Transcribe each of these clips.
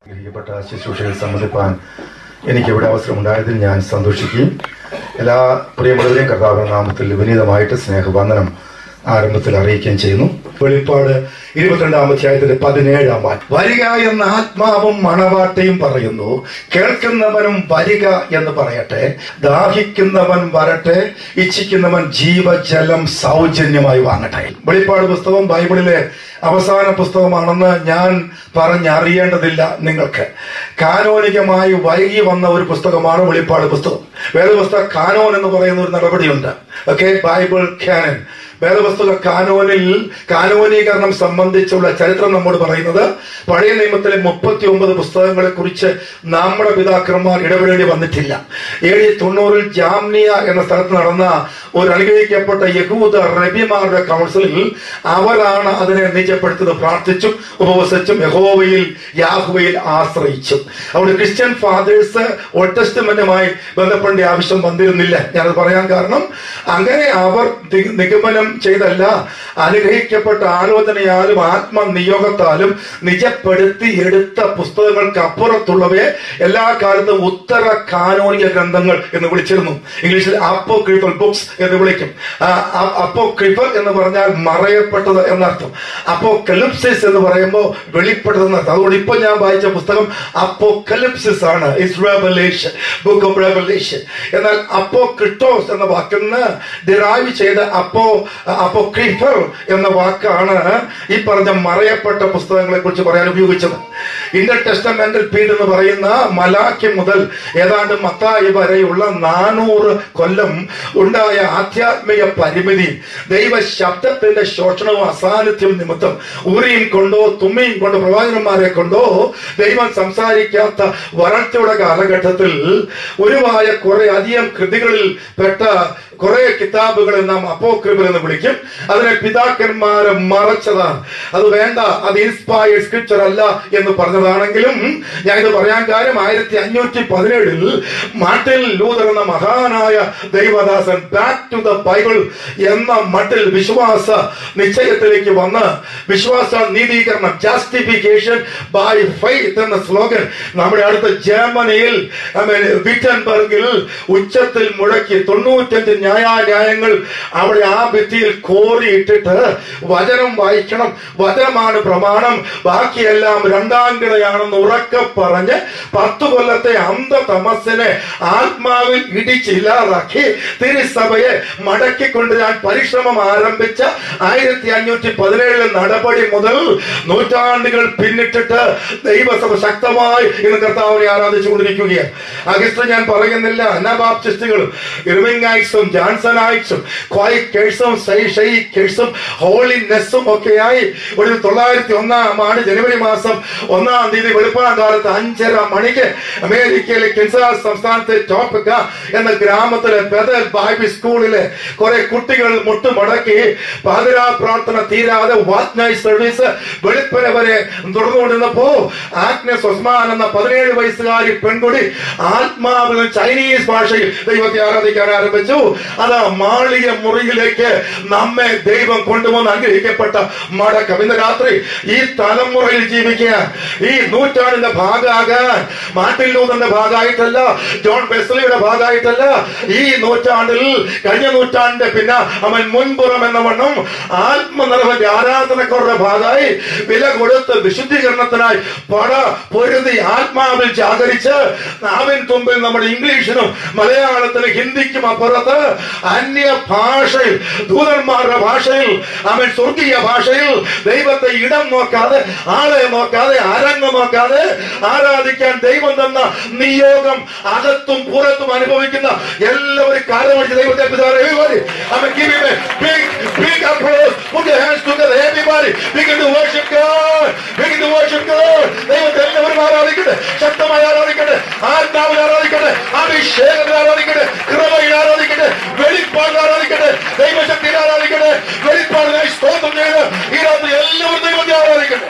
ഗ്രഹിക്കപ്പെട്ട ശുശ്രൂഷയിൽ സംബന്ധിപ്പാൻ എനിക്ക് ഇവിടെ അവസരമുണ്ടായതിൽ ഞാൻ സന്തോഷിക്കുകയും എല്ലാ പ്രിയമുള്ളവരെയും കർത്താവിന്റെ നാമത്തിൽ വിനീതമായിട്ട് സ്നേഹവന്ദനം ആരംഭത്തിൽ അറിയിക്കുകയും ചെയ്യുന്നു വെളിപ്പാട് ഇരുപത്തിരണ്ടാം അധ്യായത്തിന്റെ പതിനേഴാം വാക്യം വരിക എന്ന ആത്മാവും മണവാട്ടയും പറയുന്നു കേൾക്കുന്നവനും വരിക എന്ന് പറയട്ടെ ദാഹിക്കുന്നവൻ വരട്ടെ ഇച്ഛിക്കുന്നവൻ ജീവജലം സൗജന്യമായി വാങ്ങട്ടെ വെളിപ്പാട് പുസ്തകം ബൈബിളിലെ അവസാന പുസ്തകമാണെന്ന് ഞാൻ പറഞ്ഞറിയേണ്ടതില്ല നിങ്ങൾക്ക് കാനോനികമായി വൈകി വന്ന ഒരു പുസ്തകമാണ് വെളിപ്പാട് പുസ്തകം വേദപുസ്തക കാനോൻ എന്ന് പറയുന്ന ഒരു നടപടിയുണ്ട് ഓക്കെ ബൈബിൾ ക്യാനൻ വേദപുസ്തക കാനോനിൽ കാനോനീകരണം സംബന്ധിച്ചുള്ള ചരിത്രം നമ്മോട് പറയുന്നത് പഴയ നിയമത്തിലെ മുപ്പത്തി ഒമ്പത് പുസ്തകങ്ങളെ കുറിച്ച് നമ്മുടെ പിതാക്കന്മാർ ഇടപെടേണ്ടി വന്നിട്ടില്ല എ ഡി തൊണ്ണൂറിൽ ജാംനിയ എന്ന സ്ഥലത്ത് നടന്ന ഒരു അനുഗ്രഹിക്കപ്പെട്ട യഹൂദ റബിമാരുടെ കൗൺസിലിൽ അവരാണ് അതിനെ നിജപ്പെടുത്തുന്നത് പ്രാർത്ഥിച്ചും ഉപവസിച്ചും യഹോവയിൽ യാഹുവയിൽ ആശ്രയിച്ചും അവിടെ ക്രിസ്ത്യൻ ഫാദേഴ്സ് ഓൾഡ് ടെസ്റ്റ്മെന്റുമായി ബന്ധപ്പെടേണ്ട ആവശ്യം വന്നിരുന്നില്ല ഞാനത് പറയാൻ കാരണം അങ്ങനെ അവർ നി- നിഗമനം ചെയ്തല്ല അനുഗ്രഹിക്കപ്പെട്ട ആലോചനയാലും ആത്മനിയോഗത്താലും നിജപ്പെടുത്തി എടുത്ത പുസ്തകങ്ങൾക്ക് അപ്പുറത്തുള്ളവയെ എല്ലാ കാലത്തും ഉത്തര കാനോനിക ഗ്രന്ഥങ്ങൾ എന്ന് വിളിച്ചിരുന്നു ഇംഗ്ലീഷിൽ അപ്പോ ക്രിഫൽ ബുക്സ് എന്ന് വിളിക്കും അപ്പോ ക്രിഫൽ എന്ന് പറഞ്ഞാൽ മറയപ്പെട്ടത് എന്നർത്ഥം അപ്പോ കലിപ്സിസ് എന്ന് പറയുമ്പോൾ വെളിപ്പെട്ടത് എന്നർത്ഥം അതുകൊണ്ട് ഇപ്പൊ ഞാൻ വായിച്ച പുസ്തകം അപ്പോ കലിപ്സിസ് ആണ് is revelation book of revelation എന്നാൽ അപ്പോ ക്രിട്ടോസ് എന്ന വാക്കിൽ നിന്ന് ഡിറൈവ് ചെയ്ത അപ്പോ അപ്പോ ക്രിഫൽ എന്ന വാക്കാണ് ഈ പറഞ്ഞ മറയപ്പെട്ട പുസ്തകങ്ങളെ കുറിച്ച് പറയാൻ ഉപയോഗിച്ചത് ഇന്റർ ടെസ്റ്റമെന്റൽ പീഡ് എന്ന് പറയുന്ന മലാഖ്യം മുതൽ ഏതാണ്ട് മത്തായി വരെയുള്ള നാനൂറ് കൊല്ലം ഉണ്ടായ ആധ്യാത്മിക പരിമിതി ദൈവ ശബ്ദത്തിന്റെ ശോഷണവും അസാന്നിധ്യം നിമിത്തം ഊരിയും കൊണ്ടോ തുമ്മിയും കൊണ്ടോ പ്രവാചകന്മാരെ കൊണ്ടോ ദൈവം സംസാരിക്കാത്ത വരൾച്ചയുടെ കാലഘട്ടത്തിൽ ഉരുവായ കുറെ അധികം കൃതികളിൽ പെട്ട കുറെ കിതാബുകളെ നാം അപ്പോക്രിബൽ എന്ന് വിളിക്കും അതിനെ പിതാക്കന്മാരെ മറച്ചതാണ് അത് വേണ്ട അത് ഇൻസ്പയർഡ് സ്ക്രിപ്ചർ അല്ല എന്ന് പറഞ്ഞതാണെങ്കിലും ഞാൻ ഇത് പറയാൻ കാര്യം ആയിരത്തി അഞ്ഞൂറ്റി പതിനേഴിൽ മാർട്ടിൻ ലൂതർ എന്ന മഹാനായ ദൈവദാസൻ ബാക്ക് ടു ദ ബൈബിൾ എന്ന മട്ടിൽ വിശ്വാസ നിശ്ചയത്തിലേക്ക് വന്ന് വിശ്വാസ നീതീകരണം ജാസ്റ്റിഫിക്കേഷൻ ബൈ ഫെയ്ത്ത് എന്ന സ്ലോഗൻ നമ്മുടെ അടുത്ത ജർമ്മനിയിൽ I mean, വിറ്റൻബർഗിൽ ഉച്ചത്തിൽ മുഴക്കി തൊണ്ണൂറ്റഞ്ച് ന്യായാന്യായങ്ങൾ അവിടെ ആ ഭിത്തിയിൽ കോറിയിട്ടിട്ട് വചനം വായിക്കണം വചനമാണ് പ്രമാണം ബാക്കിയെല്ലാം രണ്ടാം കിടയാണെന്ന് ഉറക്കെ പറഞ്ഞ് പത്തു കൊല്ലത്തെ അന്ധ തമസിനെ ആത്മാവിൽ ഇടിച്ചില്ലാതാക്കി തിരുസഭയെ മടക്കിക്കൊണ്ടുവരാൻ പരിശ്രമം ആരംഭിച്ച ആയിരത്തി അഞ്ഞൂറ്റി പതിനേഴിലെ നടപടി മുതൽ നൂറ്റാണ്ടുകൾ പിന്നിട്ടിട്ട് ദൈവസഭ ശക്തമായി ഇന്ന് കർത്താവിനെ ആരാധിച്ചുകൊണ്ടിരിക്കുകയാണ് അഗസ്റ്റ് ഞാൻ പറയുന്നില്ല അനബാപ്റ്റിസ്റ്റുകളും ഇർവിംഗൈറ്റ്സും ജാൻസണൈറ്റ്സും ക്വൈക്കേഴ്സും ഷെയ്ക്കേഴ്സും ഹോളിനെസ്സും ഒക്കെയായി ഒരു തൊള്ളായിരത്തി ഒന്നാം ആണ്ട് ജനുവരി മാസം ഒന്നാം തീയതി വെളുപ്പാൻ കാലത്ത് അഞ്ചര മണിക്ക് അമേരിക്കയിലെ കെൻസാസ് സംസ്ഥാനത്തെ ടോപ്പിക്ക എന്ന ഗ്രാമത്തിലെ ബദൽ ബൈബിൾ സ്കൂളിലെ കുറെ കുട്ടികൾ മുട്ടുമടക്കി പാതിരാ പ്രാർത്ഥന തീരാതെ വാച്ച് നൈറ്റ് സർവീസ് വെളുപ്പിന വരെ തുടർന്നുകൊണ്ടിരുന്നപ്പോ ആഗ്നസ് ഒസ്മാൻ എന്ന പതിനേഴ് വയസ്സുകാരി പെൺകുടി ആത്മാവിൽ ചൈനീസ് ഭാഷയിൽ ദൈവത്തെ ആരാധിക്കാൻ ആരംഭിച്ചു അത് മാളിക മുറിയിലേക്ക് നമ്മെ ദൈവം കൊണ്ടുവന്ന് അനുഗ്രഹിക്കപ്പെട്ട മടക്കം ഇന്ന് രാത്രി ഈ തലമുറയിൽ ജീവിക്കുക ഈ നൂറ്റാണ്ടിന്റെ ഭാഗമാകാൻ മാർട്ടിൻ ലൂതന്റെ ഭാഗമായിട്ടല്ല ജോൺ ബെസ്ലിയുടെ ഭാഗമായിട്ടല്ല ഈ നൂറ്റാണ്ടിൽ കഴിഞ്ഞ നൂറ്റാണ്ടിന്റെ പിന്നെ അവൻ മുൻപുറം എന്ന വണ്ണം ആത്മനിർഭര ആരാധനക്കാരുടെ ഭാഗമായി വില കൊടുത്ത് വിശുദ്ധീകരണത്തിനായി പട പൊരുതി ആത്മാവിൽ ജാഗരിച്ച് നാവിൻ തുമ്പിൽ നമ്മുടെ ഇംഗ്ലീഷിനും മലയാളത്തിനും ഹിന്ദിക്കും അപ്പുറത്ത് അന്യ ഭാഷയിൽ ദൂതന്മാരുടെ ഭാഷയിൽ അവൻ സ്വർഗീയ ഭാഷയിൽ ദൈവത്തെ ഇടം നോക്കാതെ ആളെ നോക്കാതെ അരങ്ങ് നോക്കാതെ ആരാധിക്കാൻ ദൈവം തന്ന നിയോഗം അകത്തും പുറത്തും അനുഭവിക്കുന്ന എല്ലാവരും കാലമടിച്ച് ദൈവത്തെ പിതാവേ, everybody, I'm gonna give him a big, big applause. Put your hands together, everybody. Begin to worship God. Begin to worship God. ദൈവത്തെ എല്ലാവരും ആരാധിക്കട്ടെ ശക്തമായി ആരാധിക്കട്ടെ ആത്മാവിൽ ആരാധിക്കട്ടെ അഭിഷേകത്തിൽ ആരാധിക്കട്ടെ കൃപയിൽ ആരാധിക്കട്ടെ വെളിപ്പാടിൽ ആരാധിക്കട്ടെ ദൈവശക്തിയിൽ ആരാധിക്കട്ടെ വെളിപ്പാടിനായി സ്തോത്രം ചെയ്ത് ഈ രാത്രി എല്ലാവരും ദൈവത്തെ ആരാധിക്കട്ടെ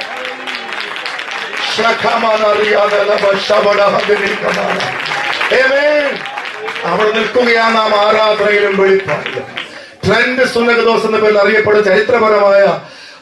ശഖമാനറിയാതെ ലഭശബടഹഗനിക്കമാണ്. Amen. അവിടെ നിൽക്കുകയാണ് നാം ആരാധനയിലും വെളിപ്പാടിലും ട്രെൻഡ് സുന്നകദോസ് എന്ന പേരിൽ അറിയപ്പെടുന്ന ചരിത്രപരമായ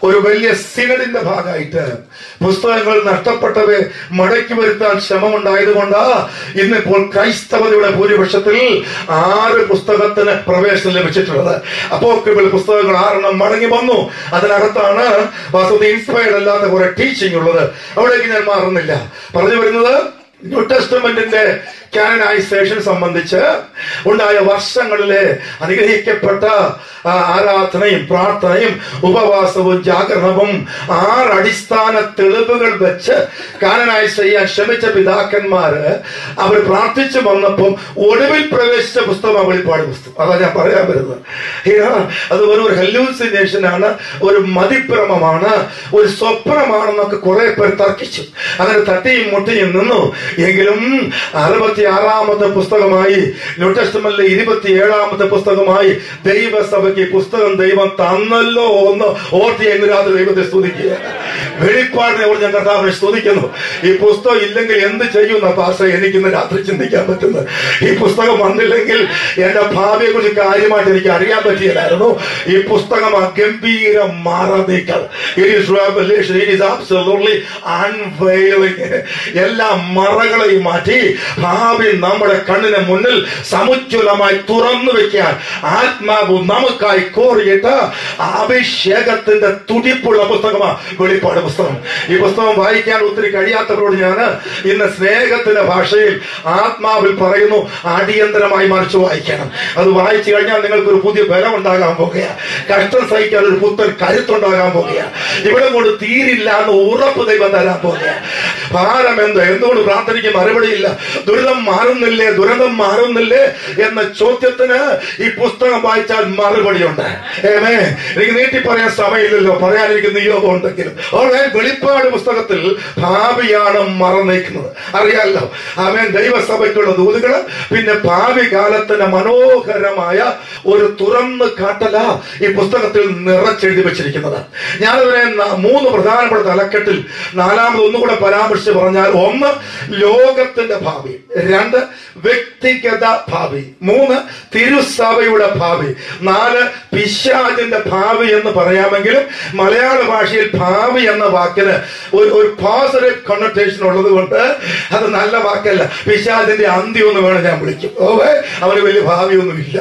ഒരു വലിയ സിനഡിന്റെ ഭാഗമായിട്ട് പുസ്തകങ്ങൾ നഷ്ടപ്പെട്ടവയെ മടക്കി വരുത്താൻ ശ്രമമുണ്ടായതുകൊണ്ട് ഇന്നിപ്പോൾ ക്രൈസ്തവതയുടെ ഭൂരിപക്ഷത്തിൽ ആറ് പുസ്തകത്തിന് പ്രവേശനം ലഭിച്ചിട്ടുള്ളത് അപ്പോക്രിബിൾ പുസ്തകങ്ങൾ ആറെണ്ണം മടങ്ങി വന്നു അതിനകത്താണ് വാസ്തവത്തിൽ ഇൻസ്പയർഡ് അല്ലാത്ത കുറെ ടീച്ചിങ് ഉള്ളത് അവിടേക്ക് ഞാൻ മാറുന്നില്ല പറഞ്ഞു വരുന്നത് ന്യൂ ടെസ്റ്റമെന്റിന്റെ കാനനൈസേഷൻ സംബന്ധിച്ച് ഉണ്ടായ വർഷങ്ങളിലെ അനുഗ്രഹിക്കപ്പെട്ട ആ, ആരാധനയും പ്രാർത്ഥനയും ഉപവാസവും ജാഗരണവും ആറ് അടിസ്ഥാന തെളിവുകൾ വെച്ച് കാനനൈസ് ചെയ്യാൻ ശ്രമിച്ച പിതാക്കന്മാര് അവർ പ്രാർത്ഥിച്ചു വന്നപ്പം ഒടുവിൽ പ്രവേശിച്ച പുസ്തകം വെളിപ്പാട് പുസ്തകം അതാ ഞാൻ പറയാൻ വരുന്നത് ഹിയാ, അത് വെറും ഒരു ഹെല്ലൂസിനേഷൻ ആണ് ഒരു മതിഭ്രമമാണ് ഒരു സ്വപ്നമാണെന്നൊക്കെ കുറെ പേർ തർക്കിച്ചു അങ്ങനെ തട്ടിയും മുട്ടിയും നിന്നു എങ്കിലും അറുപത്തി ആറാമത്തെ പുസ്തകമായി ന്യൂ ടെസ്റ്റമെന്റിലെ ഇരുപത്തി ഏഴാമത്തെ പുസ്തകമായി ദൈവസഭയ്ക്ക് ഈ പുസ്തകം ദൈവം തന്നല്ലോ ഒന്ന് ഓർത്തി എങ്ങനെയാണ് ദൈവത്തെ സ്തുതിക്കുക വെളിപ്പാടിനെ ഓർത്ത് ഞാൻ കർത്താവിനെ സ്തുതിക്കുന്നു ഈ പുസ്തകം ഇല്ലെങ്കിൽ എന്ത് ചെയ്യുന്ന പാസ എനിക്ക് ഇന്ന് രാത്രി ചിന്തിക്കാൻ പറ്റുന്നത് ഈ പുസ്തകം വന്നില്ലെങ്കിൽ എന്റെ ഭാവിയെ കുറിച്ച് കാര്യമായിട്ട് എനിക്ക് അറിയാൻ പറ്റിയില്ലായിരുന്നു ഈ പുസ്തകം അഗംഭീരം മാറാതേക്കാൾ it is revelation it is absolutely unveiling എല്ലാ മറകളെയും മാറ്റി ഭാവി നമ്മുടെ കണ്ണിന് മുന്നിൽ സമുജ്വലമായി തുറന്നു വെക്കാൻ ആത്മാവ് നമുക്കായി കോറിയിട്ട് അഭിഷേകത്തിന്റെ തുടിപ്പുള്ള പുസ്തകമാണ് വെളിപ്പാട് പുസ്തകം ഈ പുസ്തകം വായിക്കാൻ ഒത്തിരി കഴിയാത്തവരോട് ഞാൻ ഇന്ന് സ്നേഹത്തിന്റെ ഭാഷയിൽ ആത്മാവിൽ പറയുന്നു അടിയന്തരമായി മറിച്ച് വായിക്കണം അത് വായിച്ചു കഴിഞ്ഞാൽ നിങ്ങൾക്ക് ഒരു പുതിയ ബലം ഉണ്ടാകാൻ പോകുക കഷ്ടം സഹിക്കാൻ ഒരു പുത്തൻ കരുത്തുണ്ടാകാൻ പോകുക ഇവിടെ കൊണ്ട് തീരില്ല എന്ന് ഉറപ്പ് ദൈവം തരാൻ പോകുക ഭാരം എന്ത് എന്തുകൊണ്ട് പ്രാർത്ഥനയ്ക്ക് മറുപടിയില്ല ദുരിതം മാറുന്നില്ലേ ദുരന്തം മാറുന്നില്ലേ എന്ന ചോദ്യത്തിന് ഈ പുസ്തകം വായിച്ചാൽ മറുപടിയുണ്ട് ഏമേ എനിക്ക് നീട്ടി പറയാൻ സമയമില്ലല്ലോ പറയാൻ എനിക്ക് നിയോഗം ഉണ്ടെങ്കിലും അവിടെ വെളിപ്പാട് പുസ്തകത്തിൽ ഭാവിയാണ് മറന്നേക്കുന്നത് അറിയാലോ അവൻ ദൈവസഭയ്ക്കുള്ള ദൂതുകള് പിന്നെ ഭാവി കാലത്തിന് മനോഹരമായ ഒരു തുറന്ന് കാട്ടല ഈ പുസ്തകത്തിൽ നിറച്ചെഴുതി വെച്ചിരിക്കുന്നത് ഞാനതിനെ ന- മൂന്ന് പ്രധാനപ്പെട്ട തലക്കെട്ടിൽ നാലാമത് ഒന്നുകൂടെ പരാമർശിച്ച് പറഞ്ഞാൽ ഒന്ന് ലോകത്തിന്റെ ഭാവി രണ്ട് വ്യക്തിഗത ഭാവി മൂന്ന് തിരുസഭയുടെ ഭാവി നാല് പിശാചിന്റെ ഭാവി എന്ന് പറയാമെങ്കിലും മലയാള ഭാഷയിൽ ഭാവി എന്ന വാക്കിന് ഒരു ഒരു പോസിറ്റീവ് കണ്ണോട്ടേഷൻ ഉള്ളത് കൊണ്ട് അത് നല്ല വാക്കല്ല പിശാചിന്റെ അന്ത്യം എന്ന് വേണം ഞാൻ വിളിക്കും ഓവേ അവന് വലിയ ഭാവിയൊന്നുമില്ല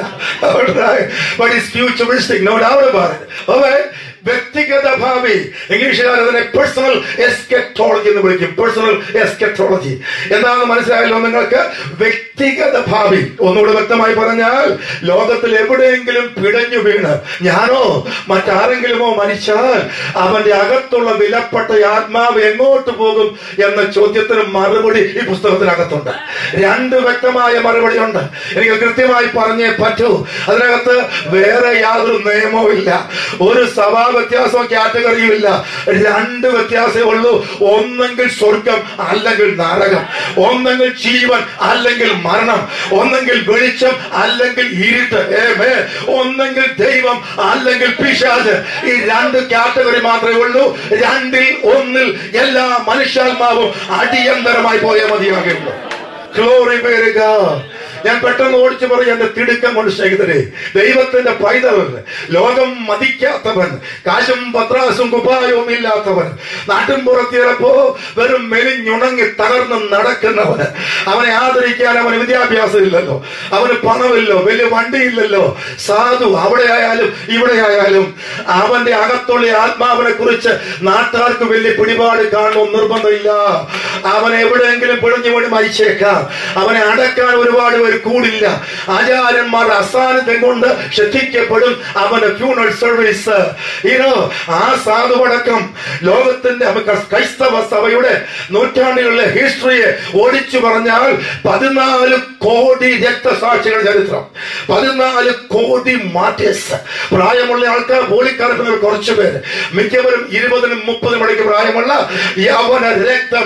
but is futuristic no doubt about it ഓവേ വ്യക്തിഗത ഭാവി ഇംഗ്ലീഷുകാർ അതിനെ പേഴ്സണൽ എസ്കെറ്റോളജി എന്ന് വിളിക്കും പേഴ്സണൽ എസ്കെറ്റോളജി എന്താണെന്ന് മനസ്സിലായല്ലോ നിങ്ങൾക്ക് വ്യക്തിഗത ഭാവി ഒന്നുകൂടെ വ്യക്തമായി പറഞ്ഞാൽ ലോകത്തിൽ എവിടെയെങ്കിലും പിടഞ്ഞു വീണ് ഞാനോ മറ്റാരെങ്കിലുമോ മരിച്ചാൽ അവന്റെ അകത്തുള്ള വിലപ്പെട്ട ആത്മാവ് എങ്ങോട്ട് പോകും എന്ന ചോദ്യത്തിന് മറുപടി ഈ പുസ്തകത്തിനകത്തുണ്ട് രണ്ട് വ്യക്തമായ മറുപടി ഉണ്ട് എനിക്ക് കൃത്യമായി പറഞ്ഞേ പറ്റൂ അതിനകത്ത് വേറെ യാതൊരു നിയമവും ഇല്ല ഒരു സഭാ വ്യത്യാസവും കാറ്റഗറിയും ഇല്ല രണ്ട് വ്യത്യാസമേ ഉള്ളൂ ഒന്നെങ്കിൽ സ്വർഗം അല്ലെങ്കിൽ നരകം ഒന്നെങ്കിൽ ജീവൻ അല്ലെങ്കിൽ മരണം ഒന്നെങ്കിൽ വെളിച്ചം അല്ലെങ്കിൽ ഇരുട്ട് ഏമേ ഒന്നെങ്കിൽ ദൈവം അല്ലെങ്കിൽ പിശാച് ഈ രണ്ട് കാറ്റഗറി മാത്രമേ ഉള്ളൂ രണ്ടിൽ ഒന്നിൽ എല്ലാ മനുഷ്യാത്മാവും അടിയന്തരമായി പോയാൽ മതിയാകുള്ളൂ ഗ്ലോറി പേരുക ഞാൻ പെട്ടെന്ന് ഓടിച്ചു പറയും എന്റെ തിടുക്കം കൊണ്ട് സ്നേഹിതരെ ദൈവത്തിന്റെ പൈതവൻ ലോകം മതിക്കാത്തവൻ കാശും പത്രാസും കുപ്പായവും ഇല്ലാത്തവൻ നാട്ടിൻ പുറത്തിറപ്പോ വെറും മെലിഞ്ഞുണങ്ങി തകർന്ന് നടക്കുന്നവന് അവനെ ആദരിക്കാൻ അവന് വിദ്യാഭ്യാസം ഇല്ലല്ലോ അവന് പണമില്ലോ വലിയ വണ്ടിയില്ലല്ലോ സാധു അവിടെ ആയാലും ഇവിടെ ആയാലും അവന്റെ അകത്തുള്ള ആത്മാവിനെ കുറിച്ച് നാട്ടുകാർക്ക് വലിയ പിടിപാട് കാണണം നിർബന്ധമില്ല അവൻ എവിടെയെങ്കിലും പിഴഞ്ഞു വീണ് മരിച്ചേക്കാം അവനെ അടക്കാൻ ഒരുപാട് പേര് കൂടില്ല ആചാര്യന്മാരുടെ അസാന്നിധ്യം കൊണ്ട് ശ്രദ്ധിക്കപ്പെടും അവന്റെ ഫ്യൂണൽ സർവീസ് ഇനോ ആ സാധുവടക്കം ലോകത്തിന്റെ അവ- ക്രൈസ്തവ സഭയുടെ നൂറ്റാണ്ടുകളിലെ ഹിസ്റ്ററിയെ ഓടിച്ചു പറഞ്ഞാൽ പതിനാല് കോടി രക്തസാക്ഷികളുടെ ചരിത്രം പതിനാല് കോടി മാറ്റേഴ്സ് പ്രായമുള്ള ആൾക്കാർ പോളിക്കറപ്പിന് കുറച്ചു പേര് മിക്കവരും ഇരുപതിനും മുപ്പതിനും ഇടയ്ക്ക് പ്രായമുള്ള യവന രക്തം ചിന്തി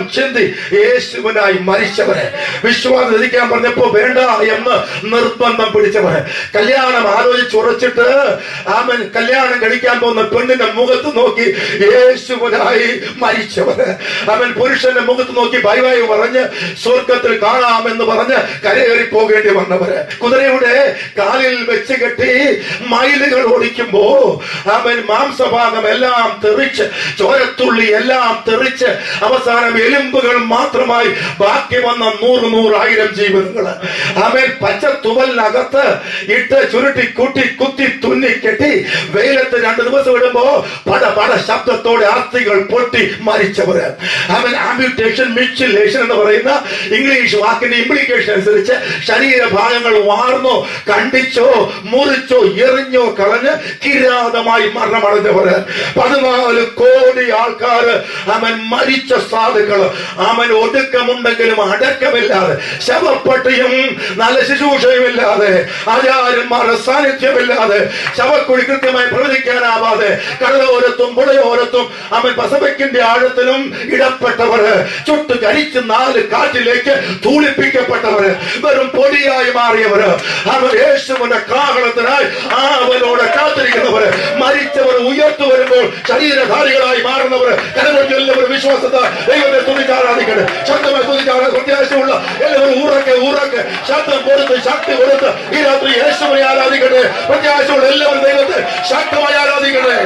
യേശുവിനായി മരിച്ചവര് വിശ്വാസം ധരിക്കാൻ പറഞ്ഞപ്പോ വേണ്ട എന്ന് നിർബന്ധം പിടിച്ചവര് കല്യാണം ആലോചിച്ചുറച്ചിട്ട് അവൻ കല്യാണം കഴിക്കാൻ പോകുന്ന പെണ്ണിന്റെ മുഖത്ത് നോക്കി യേശുവിനായി മരിച്ചവര് അവൻ പുരുഷന്റെ മുഖത്ത് നോക്കി ബൈ ബൈ പറഞ്ഞ് സ്വർഗത്തിൽ കാണാമെന്ന് പറഞ്ഞ് കരയേറി പോകേണ്ടി വന്നവര് കുതിരയുടെ കാലിൽ വെച്ച് കെട്ടി മൈലുകൾ ഓടിക്കുമ്പോ അവൻ മാംസഭാഗം എല്ലാം തെറിച്ച് ചോരത്തുള്ളി എല്ലാം തെറിച്ച് അവസാനം എലുമ്പുകൾ മാത്രമായി ബാക്കി വന്ന നൂറ് നൂറായിരം ജീവിതങ്ങൾ അവൻ പച്ച തുവലിനകത്ത് ഇട്ട് ചുരുട്ടി കൂട്ടി കുത്തി തുന്നി കെട്ടി വെയിലത്ത് രണ്ട് ദിവസം ഇടുമ്പോ പട പട ശബ്ദത്തോടെ ആർത്തികൾ പൊട്ടി മരിച്ചവര് അവൻ ആംബ്യൂട്ടേഷൻ മിച്ചിലേഷൻ എന്ന് പറയുന്ന ഇംഗ്ലീഷ് വാക്കിന്റെ ഇംപ്ലിക്കേഷൻ അനുസരിച്ച് ശരീരഭാഗങ്ങൾ വാർന്നോ കണ്ടിച്ചോ മുറിച്ചോ എറിഞ്ഞോ കളഞ്ഞ് കിരാതമായി മരണമടഞ്ഞവര് പതിനാല് കോടി ആൾക്കാര് അവൻ മരിച്ച സാധുക്കള് അവൻ ഒടുക്കമുണ്ടെങ്കിലും അടക്കമില്ലാതെ ശവപ്പട്ടിയും നല്ല ശുശ്രൂഷയുമില്ലാതെ ആചാര്യന്മാരുടെ സാന്നിധ്യമില്ലാതെ ശവക്കുഴി കൃത്യമായി പ്രവചിക്കാനാവാതെ കടലോരത്തും പുഴയോരത്തും അവൻ പസഫിക്കിന്റെ ആഴത്തിലും ഇടപെട്ടവര് ചുട്ട് കരിച്ച് നാല് കാറ്റിലേക്ക് തൂളിപ്പിക്കപ്പെട്ടവര് വെറും പൊടിയായി മാറിയവര് അവർ യേശുവിന്റെ കാഹളത്തിനായി അവനോട് കാത്തിരിക്കുന്നവര് മരിച്ചവർ ഉയർത്തു വരുമ്പോൾ ശരീരധാരികളായി മാറുന്നവർ കരമൊഴി എല്ലാവരും വിശ്വാസത്തെ ദൈവത്തെ തുണിച്ചാരാധിക്കട്ടെ ശക്തമായി തുണിച്ചാറാൻ പ്രത്യാശയുള്ള എല്ലാവരും ഊറക്കെ ഊറക്കെ ശബ്ദം കൊടുത്ത് ശക്തി കൊടുത്ത് ഈ രാത്രി യേശുവിനെ ആരാധിക്കട്ടെ പ്രത്യാശയുള്ള എല്ലാവരും ദൈവത്തെ ശക്തമായി ആരാധിക്കട്ടെ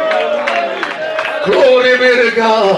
Glory be to God.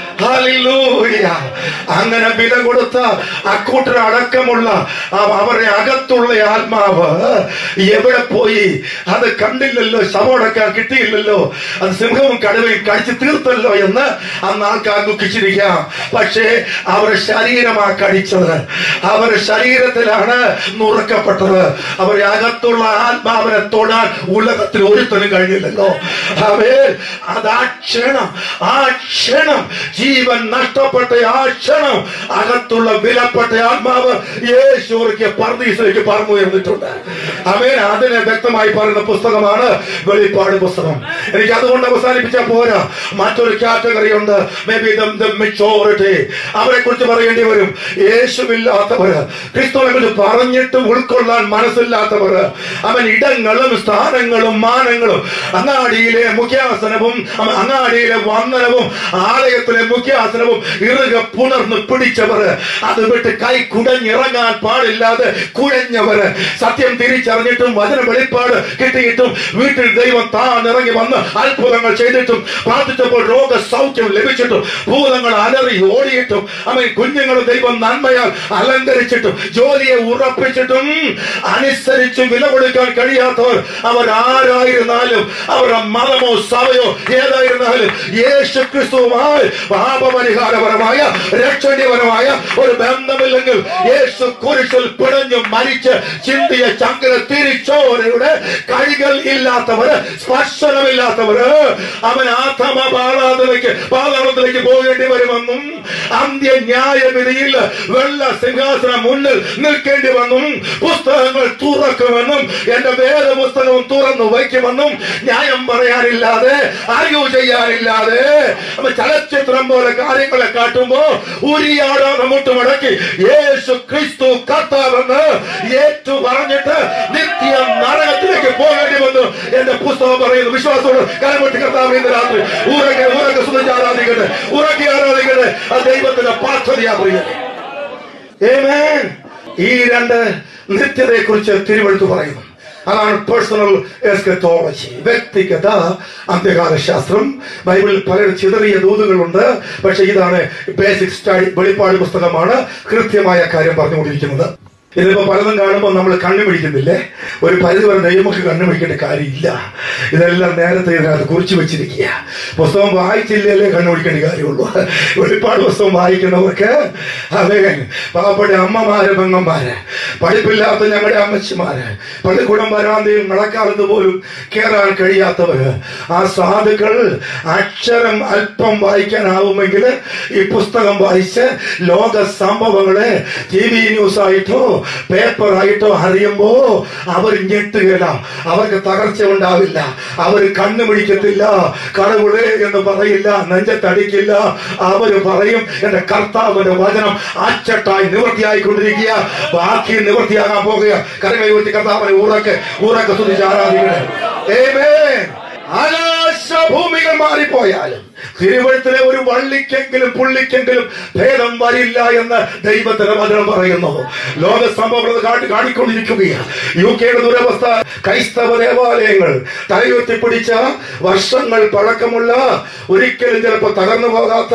Hallelujah. അങ്ങനെ വില കൊടുത്ത അക്കൂട്ടർ അടക്കമുള്ള ആ അവരുടെ അകത്തുള്ള ആത്മാവ് എവിടെ പോയി അത് കണ്ടില്ലല്ലോ ശവമടക്കാൻ കിട്ടിയില്ലല്ലോ അത് സിംഹവും കടുവയും കടിച്ചു തീർത്തല്ലോ എന്ന് അന്ന് ആൾക്കാർ ദുഃഖിച്ചിരിക്കാം പക്ഷേ അവരുടെ ശരീരമാ കടിച്ചത് അവരുടെ ശരീരത്തിലാണ് നുറുക്കപ്പെട്ടത് അവരുടെ അകത്തുള്ള ആത്മാവിനെ തൊടാൻ ഉലകത്തിൽ ഒരുത്തനും കഴിഞ്ഞില്ലല്ലോ അവേ അത് ആ ക്ഷണം ആ ക്ഷണം ജീവൻ നഷ്ടപ്പെട്ട ആ ക്ഷണം അകത്തുള്ള വിലപ്പെട്ട ആത്മാവ് യേശുവിക്ക് പർദീസിലേക്ക് പറന്നുയർന്നിട്ടുണ്ട് അവൻ അതിനെ വ്യക്തമായി പറയുന്ന പുസ്തകമാണ് വെളിപ്പാട് പുസ്തകം എനിക്ക് അതുകൊണ്ട് അവസാനിപ്പിച്ചാൽ പോരാ മറ്റൊരു കാറ്റഗറി ഉണ്ട് മേ ബി മെച്ചോറിറ്റി അവരെ കുറിച്ച് പറയേണ്ടി വരും യേശുവില്ലാത്തവര് ക്രിസ്തുവിനെ കുറിച്ച് പറഞ്ഞിട്ട് ഉൾക്കൊള്ളാൻ മനസ്സില്ലാത്തവര് അവൻ ഇടങ്ങളും സ്ഥാനങ്ങളും മാനങ്ങളും അങ്ങാടിയിലെ മുഖ്യാസനവും അവൻ അങ്ങാടിയിലെ വന്ദനവും ആലയത്തിലെ മുഖ്യാസനവും ഇറുക പുണർന്ന് പിടിച്ചവര് അത് വിട്ട് കൈ കുടഞ്ഞിറങ്ങാൻ പാടില്ലാതെ കുഴഞ്ഞവര് സത്യം തിരിച്ചറിഞ്ഞിട്ടും വചന വെളിപ്പാട് കിട്ടിയിട്ടും വീട്ടിൽ ദൈവം താൻ ഇറങ്ങി വന്ന് അത്ഭുതങ്ങൾ ചെയ്തിട്ടും പ്രാർത്ഥിച്ചപ്പോൾ രോഗ സൗഖ്യം ലഭിച്ചിട്ടും ഭൂതങ്ങൾ അലറി ഓടിയിട്ടും അവൻ കുഞ്ഞുങ്ങളും ദൈവം നന്മയാൽ അലങ്കരിച്ചിട്ടും ജോലിയെ ഉറപ്പിച്ചിട്ടും അനുസരിച്ച് വില കൊടുക്കാൻ കഴിയാത്തവർ അവർ ആരായിരുന്നാലും അവരുടെ മതമോ സഭയോ ഏതായിരുന്നാലും യേശു ക്രിസ്തുവുമായി പാപപരിഹാരപരമായ രക്ഷണീയപരമായ ഒരു ബന്ധമില്ലെങ്കിൽ യേശു കുരിശിൽ പിടഞ്ഞു മരിച്ച് ചിന്തിയ ചങ്കര തിരിച്ചോരയുടെ കൈകൾ ഇല്ലാത്തവര് സ്പർശനമില്ലാത്തവര് അവൻ ആത്മ പാതാളത്തിലേക്ക് പാതാളത്തിലേക്ക് പോകേണ്ടി വരുമെന്നും അന്ത്യ ന്യായവിധിയിൽ വെള്ള സിംഹാസനം മുന്നിൽ നിൽക്കേണ്ടി വന്നും പുസ്തകങ്ങൾ തുറക്കുമെന്നും എന്റെ വേദ പുസ്തകവും തുറന്നു വയ്ക്കുമെന്നും ന്യായം പറയാനില്ലാതെ അറിവ് ചെയ്യാനില്ലാതെ അപ്പൊ ചലച്ചിത്രം പോലെ കാര്യങ്ങളെ കാട്ടുമ്പോ ഉരിയാടാതെ മുട്ടുമടക്കി യേശു ക്രിസ്തു കർത്താവെന്ന് ഏറ്റു പറഞ്ഞിട്ട് നിത്യ നരകത്തിലേക്ക് പോകേണ്ടി വന്നു എന്റെ പുസ്തകം പറയുന്നു വിശ്വാസത്തോട് കരമൊട്ടി കർത്താവ് ഇന്ന് രാത്രി ഊരക്കെ ഊരക്കെ സുഖിച്ച് ആരാധിക്കട്ടെ ഉറക്കി ആരാധിക്കട്ടെ അത് ദൈവത്തിന്റെ പാർശ്വതയാ പ്രിയനെ Amen. ഈ രണ്ട് നിത്യതയെ കുറിച്ച് തിരുവെടുത്ത് പറയുന്നു അതാണ് പേഴ്സണൽ എസ്കത്തോളജി വ്യക്തിഗത അന്ത്യകാല ശാസ്ത്രം ബൈബിളിൽ പലരും ചിതറിയ ദൂതുകളുണ്ട് പക്ഷെ ഇതാണ് ബേസിക് സ്റ്റഡി വെളിപ്പാട് പുസ്തകമാണ് കൃത്യമായ കാര്യം പറഞ്ഞുകൊണ്ടിരിക്കുന്നത് ഇതിപ്പോ പലതും കാണുമ്പോൾ നമ്മൾ കണ്ണു പിടിക്കുന്നില്ലേ ഒരു പരിധി വരെ ദൈവമൊക്കെ കണ്ണു പിടിക്കേണ്ട കാര്യമില്ല ഇതെല്ലാം നേരത്തെ ഇതിനകത്ത് കുറിച്ച് വെച്ചിരിക്കുക പുസ്തകം വായിച്ചില്ലല്ലേ കണ്ണു പിടിക്കേണ്ട കാര്യമുള്ളൂ വെളിപ്പാട് പുസ്തകം വായിക്കുന്നവർക്ക് അതെ പാവപ്പെട്ട അമ്മമാര് പെങ്ങന്മാര് പഠിപ്പില്ലാത്ത ഞങ്ങളുടെ അമ്മച്ചിമാര് പള്ളിക്കൂടം വരാന്തയും മഴക്കാലത്ത് പോലും കയറാൻ കഴിയാത്തവര് ആ സാധുക്കൾ അക്ഷരം അല്പം വായിക്കാനാവുമെങ്കിൽ ഈ പുസ്തകം വായിച്ച് ലോക സംഭവങ്ങളെ ടി വി ന്യൂസ് ആയിട്ടോ പേപ്പർ ആയിട്ടോ അറിയുമ്പോ അവർ ഞെട്ടുകയില്ല അവർക്ക് തകർച്ച ഉണ്ടാവില്ല അവർ കണ്ണു പിടിക്കത്തില്ല കടവുളേ എന്ന് പറയില്ല നെഞ്ചത്തടിക്കില്ല അവര് പറയും എന്റെ കർത്താവിന്റെ വചനം അച്ചട്ടായി നിവൃത്തിയായിക്കൊണ്ടിരിക്കുക ബാക്കി നിവൃത്തിയാകാൻ പോകുക കരങ്ങൾ ഉയർത്തി കർത്താവിനെ ഊറക്കെ ഊറക്കെ തുതിച്ച് ആരാധിക്കണേ Amen. ആകാശഭൂമികൾ മാറിപ്പോയാലും തിരുവഴുത്തിലെ ഒരു വള്ളിക്കെങ്കിലും പുള്ളിക്കെങ്കിലും ഭേദം വരില്ല എന്ന് ദൈവത്തിന്റെ വചനം പറയുന്നു ലോക സംഭവങ്ങൾ കാട്ടി കാണിക്കൊണ്ടിരിക്കുകയാണ് യു കെയുടെ ദുരവസ്ഥ ക്രൈസ്തവ ദേവാലയങ്ങൾ തലയുയർത്തി പിടിച്ച വർഷങ്ങൾ പഴക്കമുള്ള ഒരിക്കലും ചിലപ്പോൾ തകർന്നു പോകാത്ത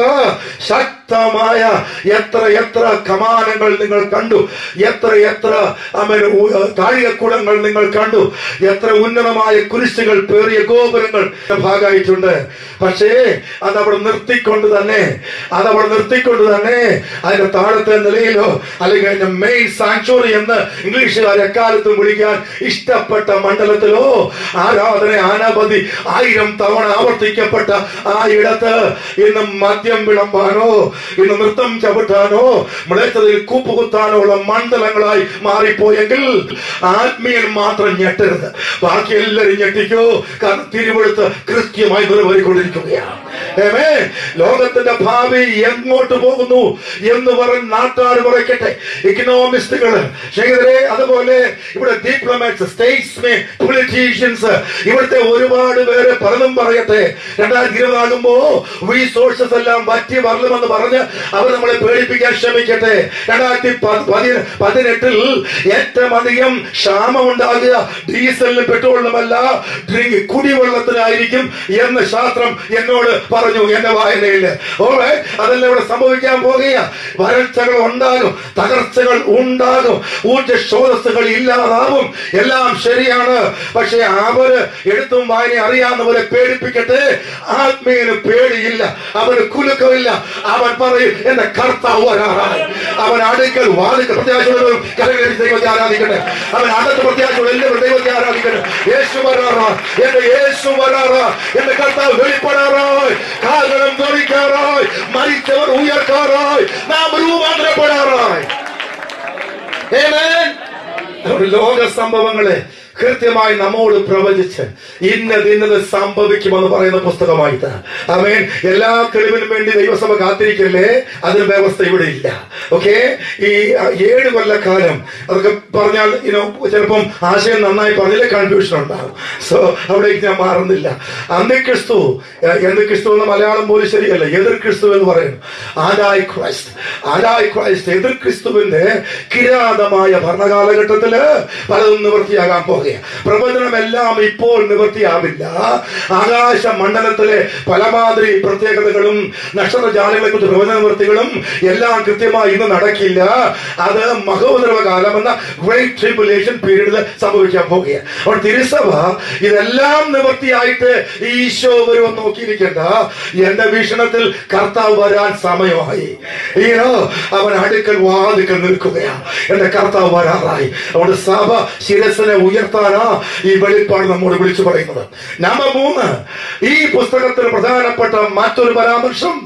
ശക്തമായ എത്ര എത്ര കമാനങ്ങൾ നിങ്ങൾ കണ്ടു എത്ര എത്ര അമേൻ താഴികക്കുടങ്ങൾ നിങ്ങൾ കണ്ടു എത്ര ഉന്നതമായ കുരിശുകൾ പേറിയ ഗോപുരങ്ങൾ ഭാഗമായിട്ടുണ്ട് പക്ഷേ അതവിടെ നിർത്തിക്കൊണ്ട് തന്നെ അതവിടെ നിർത്തിക്കൊണ്ട് തന്നെ അതിന്റെ താഴത്തെ നിലയിലോ അല്ലെങ്കിൽ അതിന്റെ മെയിൻ സാങ്ച്വറി എന്ന് ഇംഗ്ലീഷുകാർ എക്കാലത്തും വിളിക്കാൻ ഇഷ്ടപ്പെട്ട മണ്ഡലത്തിലോ ആരാധന അനവധി ആയിരം തവണ ആവർത്തിക്കപ്പെട്ട ആ ഇടത്ത് ഇന്ന് മദ്യം വിളമ്പാനോ ഇന്ന് നൃത്തം ചവിട്ടാനോ മിളച്ചതിൽ കൂപ്പുകുത്താനോ ഉള്ള മണ്ഡലങ്ങളായി മാറിപ്പോയെങ്കിൽ ആത്മീയൻ മാത്രം ഞെട്ടരുത് ബാക്കി എല്ലാവരും ഞെട്ടിക്കോ കാരണം തിരുവഴുത്ത് കൃത്യമായി നിറവേറിക്കൊണ്ടിരിക്കുകയാണ് ഏമേ ലോകത്തിന്റെ ഭാവി എങ്ങോട്ട് പോകുന്നു എന്ന് പറഞ്ഞ് നാട്ടാർ പറയട്ടെ ഇക്കണോമിസ്റ്റുകള് ശേഖരെ അതുപോലെ ഇവിടെ ഡിപ്ലോമാറ്റ്സ് സ്റ്റേറ്റ്സ്മെൻ പൊളിറ്റീഷ്യൻസ് ഇവിടുത്തെ ഒരുപാട് പേര് പലതും പറയട്ടെ രണ്ടായിരത്തി ഇരുപതാകുമ്പോ റീസോഴ്സസ് എല്ലാം വറ്റി വരലുമെന്ന് പറഞ്ഞ് അവർ നമ്മളെ പേടിപ്പിക്കാൻ ശ്രമിക്കട്ടെ രണ്ടായിരത്തി പ- പതി- പതിനെട്ടിൽ ഏറ്റവും അധികം ക്ഷാമം ഉണ്ടാകുക ഡീസലിനും പെട്രോളിനുമല്ല ഡ്രിങ്ക് കുടിവെള്ളത്തിനായിരിക്കും എന്ന് ശാസ്ത്രം എന്നോട് പറഞ്ഞു എന്റെ വായനയില് ഓളെ അതെല്ലാം ഇവിടെ സംഭവിക്കാൻ പോകുക വരൾച്ചകൾ ഉണ്ടാകും തകർച്ചകൾ ഉണ്ടാകും ഊർജ സ്രോതസ്സുകൾ ഇല്ലാതാവും എല്ലാം ശരിയാണ് പക്ഷെ അവര് എഴുത്തും വായന അറിയാവുന്നവരെ പേടിപ്പിക്കട്ടെ ആത്മീയന് പേടിയില്ല അവന് കുലുക്കമില്ല അവൻ പറയും എന്റെ കർത്താവ് വരാറായി അവൻ അടുക്കൽ വാതിക്കൽ പ്രത്യാശയുള്ളവരും കരകടിച്ച് ദൈവത്തെ ആരാധിക്കട്ടെ അവൻ അകത്ത് പ്രത്യാശയുള്ള എല്ലാവരും ദൈവത്തെ ആരാധിക്കട്ടെ യേശു വരാറാ എന്റെ യേശു വരാറാ എന്റെ കർത്താവ് വെളിപ്പെടാറായി കാലം തൊഴിക്കാറായി മരിച്ചവർ ഉയർക്കാറായി നാം രൂപാന്തരപ്പെടാറായി Amen. നമ്മുടെ ലോക സംഭവങ്ങളെ കൃത്യമായി നമ്മോട് പ്രവചിച്ച് ഇന്നത് ഇന്നത് സംഭവിക്കുമെന്ന് പറയുന്ന പുസ്തകമായിട്ട് അവൻ എല്ലാ തെളിവിനും വേണ്ടി ദൈവസഭ കാത്തിരിക്കല്ലേ അതിന് വ്യവസ്ഥ ഇവിടെ ഇല്ല ഓക്കെ ഈ അഹ്, ഏഴ് കൊല്ലക്കാലം അതൊക്കെ പറഞ്ഞാൽ ഇനോ ചിലപ്പം ആശയം നന്നായി പറഞ്ഞില്ലേ കൺഫ്യൂഷൻ ഉണ്ടാകും സോ അവിടേക്ക് ഞാൻ മാറുന്നില്ല അന്ന് ക്രിസ്തു അഹ്, എന്ത് ക്രിസ്തു എന്ന മലയാളം പോലും ശരിയല്ല എതിർ ക്രിസ്തു എന്ന് പറയുന്നു ആദായ് ക്രൈസ്റ്റ് ആദായ് ക്രൈസ്റ്റ് എതിർ ക്രിസ്തുവിന്റെ കിരാതമായ ഭരണകാലഘട്ടത്തില് പലതും നിവൃത്തിയാകാൻ പോകുക പ്രവചനമെല്ലാം ഇപ്പോൾ നിവൃത്തിയാവില്ല ആകാശ മണ്ഡലത്തിലെ പലമാതിരി പ്രത്യേകതകളും നക്ഷത്രജാലങ്ങളെ കുറിച്ച് പ്രവചന നിവൃത്തികളും എല്ലാം കൃത്യമായി ഇന്ന് നടക്കില്ല അത് മഹോദരവ കാലം എന്ന ഗ്രേറ്റ് ട്രിബുലേഷൻ പീരീഡിൽ സംഭവിക്കാൻ പോകുകയാണ് അപ്പോൾ തിരുസഭ ഇതെല്ലാം നിവൃത്തിയായിട്ട് ഈശോ വരുമെന്ന് നോക്കിയിരിക്കേണ്ട എന്റെ വീക്ഷണത്തിൽ കർത്താവ് വരാൻ സമയമായി ഈനോ അവൻ അടുക്കൽ വാതിക്കൽ നിൽക്കുകയാണ് എന്റെ കർത്താവ് വരാറായി അതുകൊണ്ട് സഭ ശിരസിനെ ഉയർത്താനാ ഈ വെളിപ്പാട് നമ്മോട് വിളിച്ചു പറയുന്നത് നമ്പർ മൂന്ന് ഈ പുസ്തകത്തിൽ പ്രധാനപ്പെട്ട മറ്റൊരു പരാമർശം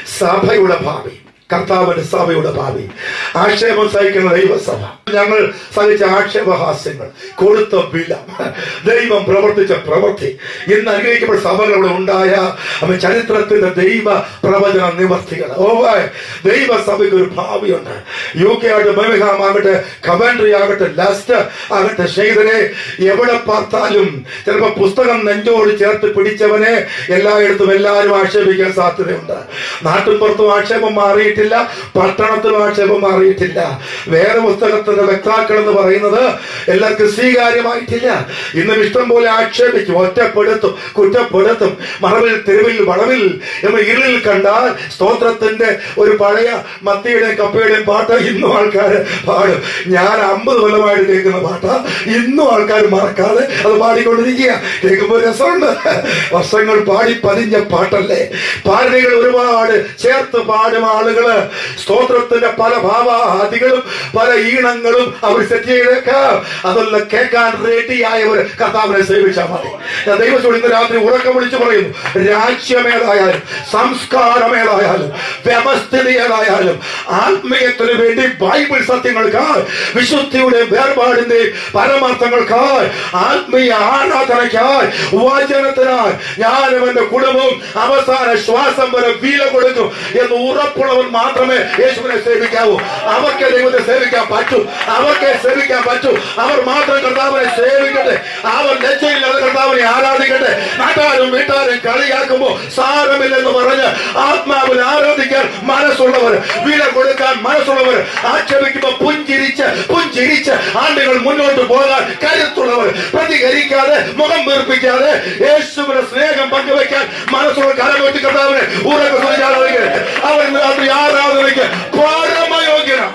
സഭയുടെ ഭാവി കർത്താവിന്റെ സഭയുടെ ഭാവി ആക്ഷേപം സഹിക്കുന്ന ദൈവസഭ ഞങ്ങൾ സഹിച്ച ആക്ഷേപഹാസ്യങ്ങൾ കൊടുത്ത വില ദൈവം പ്രവർത്തിച്ച പ്രവൃത്തി ഇന്ന് അനുഗ്രഹിക്കപ്പെട്ട സഭകളുടെ ഉണ്ടായ അവൻ ചരിത്രത്തിന്റെ ദൈവ പ്രവചന നിവർത്തികൾ ഓ ദൈവസഭയ്ക്ക് ഒരു ഭാവിയുണ്ട് യു കെ ആകട്ടെ ബർമിംഗ്ഹാം ആകട്ടെ കവൻട്രി ആകട്ടെ ലാസ്റ്റ് ആകട്ടെ ഷെയ്തനെ എവിടെ பார்த்தாലും ചിലപ്പോ പുസ്തകം നെഞ്ചോട് ചേർത്ത് പിടിച്ചവനെ എല്ലായിടത്തും എല്ലാവരും ആക്ഷേപിക്കാൻ സാധ്യതയുണ്ട് നാട്ടിൻ പുറത്തും ആക്ഷേപം മാറിയിട്ടില്ല പട്ടണത്തിലും ആക്ഷേപം മാറിയിട്ടില്ല വേറെ പുസ്തകത്തിന്റെ വ്യക്താക്കൾ എന്ന് പറയുന്നത് എല്ലാവർക്കും സ്വീകാര്യമായിട്ടില്ല ഇന്നും ഇഷ്ടം പോലെ ആക്ഷേപിക്കും ഒറ്റപ്പെടുത്തും കുറ്റപ്പെടുത്തും മറവിൽ തെരുവിൽ വളവിൽ നമ്മൾ ഇരുളിൽ കണ്ടാൽ സ്തോത്രത്തിന്റെ ഒരു പഴയ മത്തിയുടെയും കപ്പയുടെയും പാട്ട് ഇന്നും ആൾക്കാർ പാടും ഞാൻ അമ്പത് കൊല്ലമായിട്ട് കേൾക്കുന്ന പാട്ടാ ഇന്നും ആൾക്കാർ മറക്കാതെ അത് പാടിക്കൊണ്ടിരിക്കുക കേൾക്കുമ്പോൾ രസമുണ്ട് വർഷങ്ങൾ പാടി പതിഞ്ഞ പാട്ടല്ലേ പാരണികൾ ഒരുപാട് ചേർത്ത് പാടും ആളുകൾ വേണമെങ്കിൽ സ്തോത്രത്തിന്റെ പല ഭാവാദികളും പല ഈണങ്ങളും അവർ സെറ്റ് ചെയ്തേക്കാം അതെല്ലാം കേൾക്കാൻ റെഡിയായവർ കർത്താവിനെ സേവിച്ചാൽ മതി ഞാൻ ദൈവത്തോട് ഇന്ന് രാത്രി ഉറക്കം വിളിച്ചു പറയുന്നു രാജ്യമേതായാലും സംസ്കാരമേതായാലും വ്യവസ്ഥിതി ഏതായാലും ആത്മീയത്തിന് വേണ്ടി ബൈബിൾ സത്യങ്ങൾക്കായി വിശുദ്ധിയുടെ വേർപാടിന്റെ പരമാർത്ഥങ്ങൾക്കായി ആത്മീയ ആരാധനയ്ക്കായി വചനത്തിനായി ഞാനും എന്റെ കുടുംബവും അവസാന ശ്വാസം വരെ വില കൊടുക്കും എന്ന് ഉറപ്പുള്ളവൻ മാത്രമേ യേശുവിനെ സേവിക്കാവൂ അവർക്ക് ദൈവത്തെ സേവിക്കാൻ പറ്റൂ അവർക്ക് സേവിക്കാൻ പറ്റൂ അവർ മാത്രം കർത്താവിനെ സേവിക്കട്ടെ അവർ ലജ്ജയില്ലാതെ കർത്താവിനെ ആരാധിക്കട്ടെ നാട്ടാരും വീട്ടാരും കളിയാക്കുമ്പോ സാരമില്ലെന്ന് പറഞ്ഞ് ആത്മാവിൽ ആരാധിക്കാൻ മനസ്സുള്ളവർ വില കൊടുക്കാൻ മനസ്സുള്ളവർ ആക്ഷേപിക്കുമ്പോ പുഞ്ചിരിച്ച് പുഞ്ചിരിച്ച് ആണ്ടുകൾ മുന്നോട്ട് പോകാൻ കരുത്തുള്ളവർ പ്രതികരിക്കാതെ മുഖം വീർപ്പിക്കാതെ യേശുവിന്റെ സ്നേഹം പങ്കുവെക്കാൻ മനസ്സുള്ള കരമൊറ്റി കർത്താവിനെ ഉറക്കെ ആരാധിക്കട്ടെ അവർ ഇന്ന് രാത്രി ആരാധനയ്ക്ക് പരമയോഗ്യനാണ്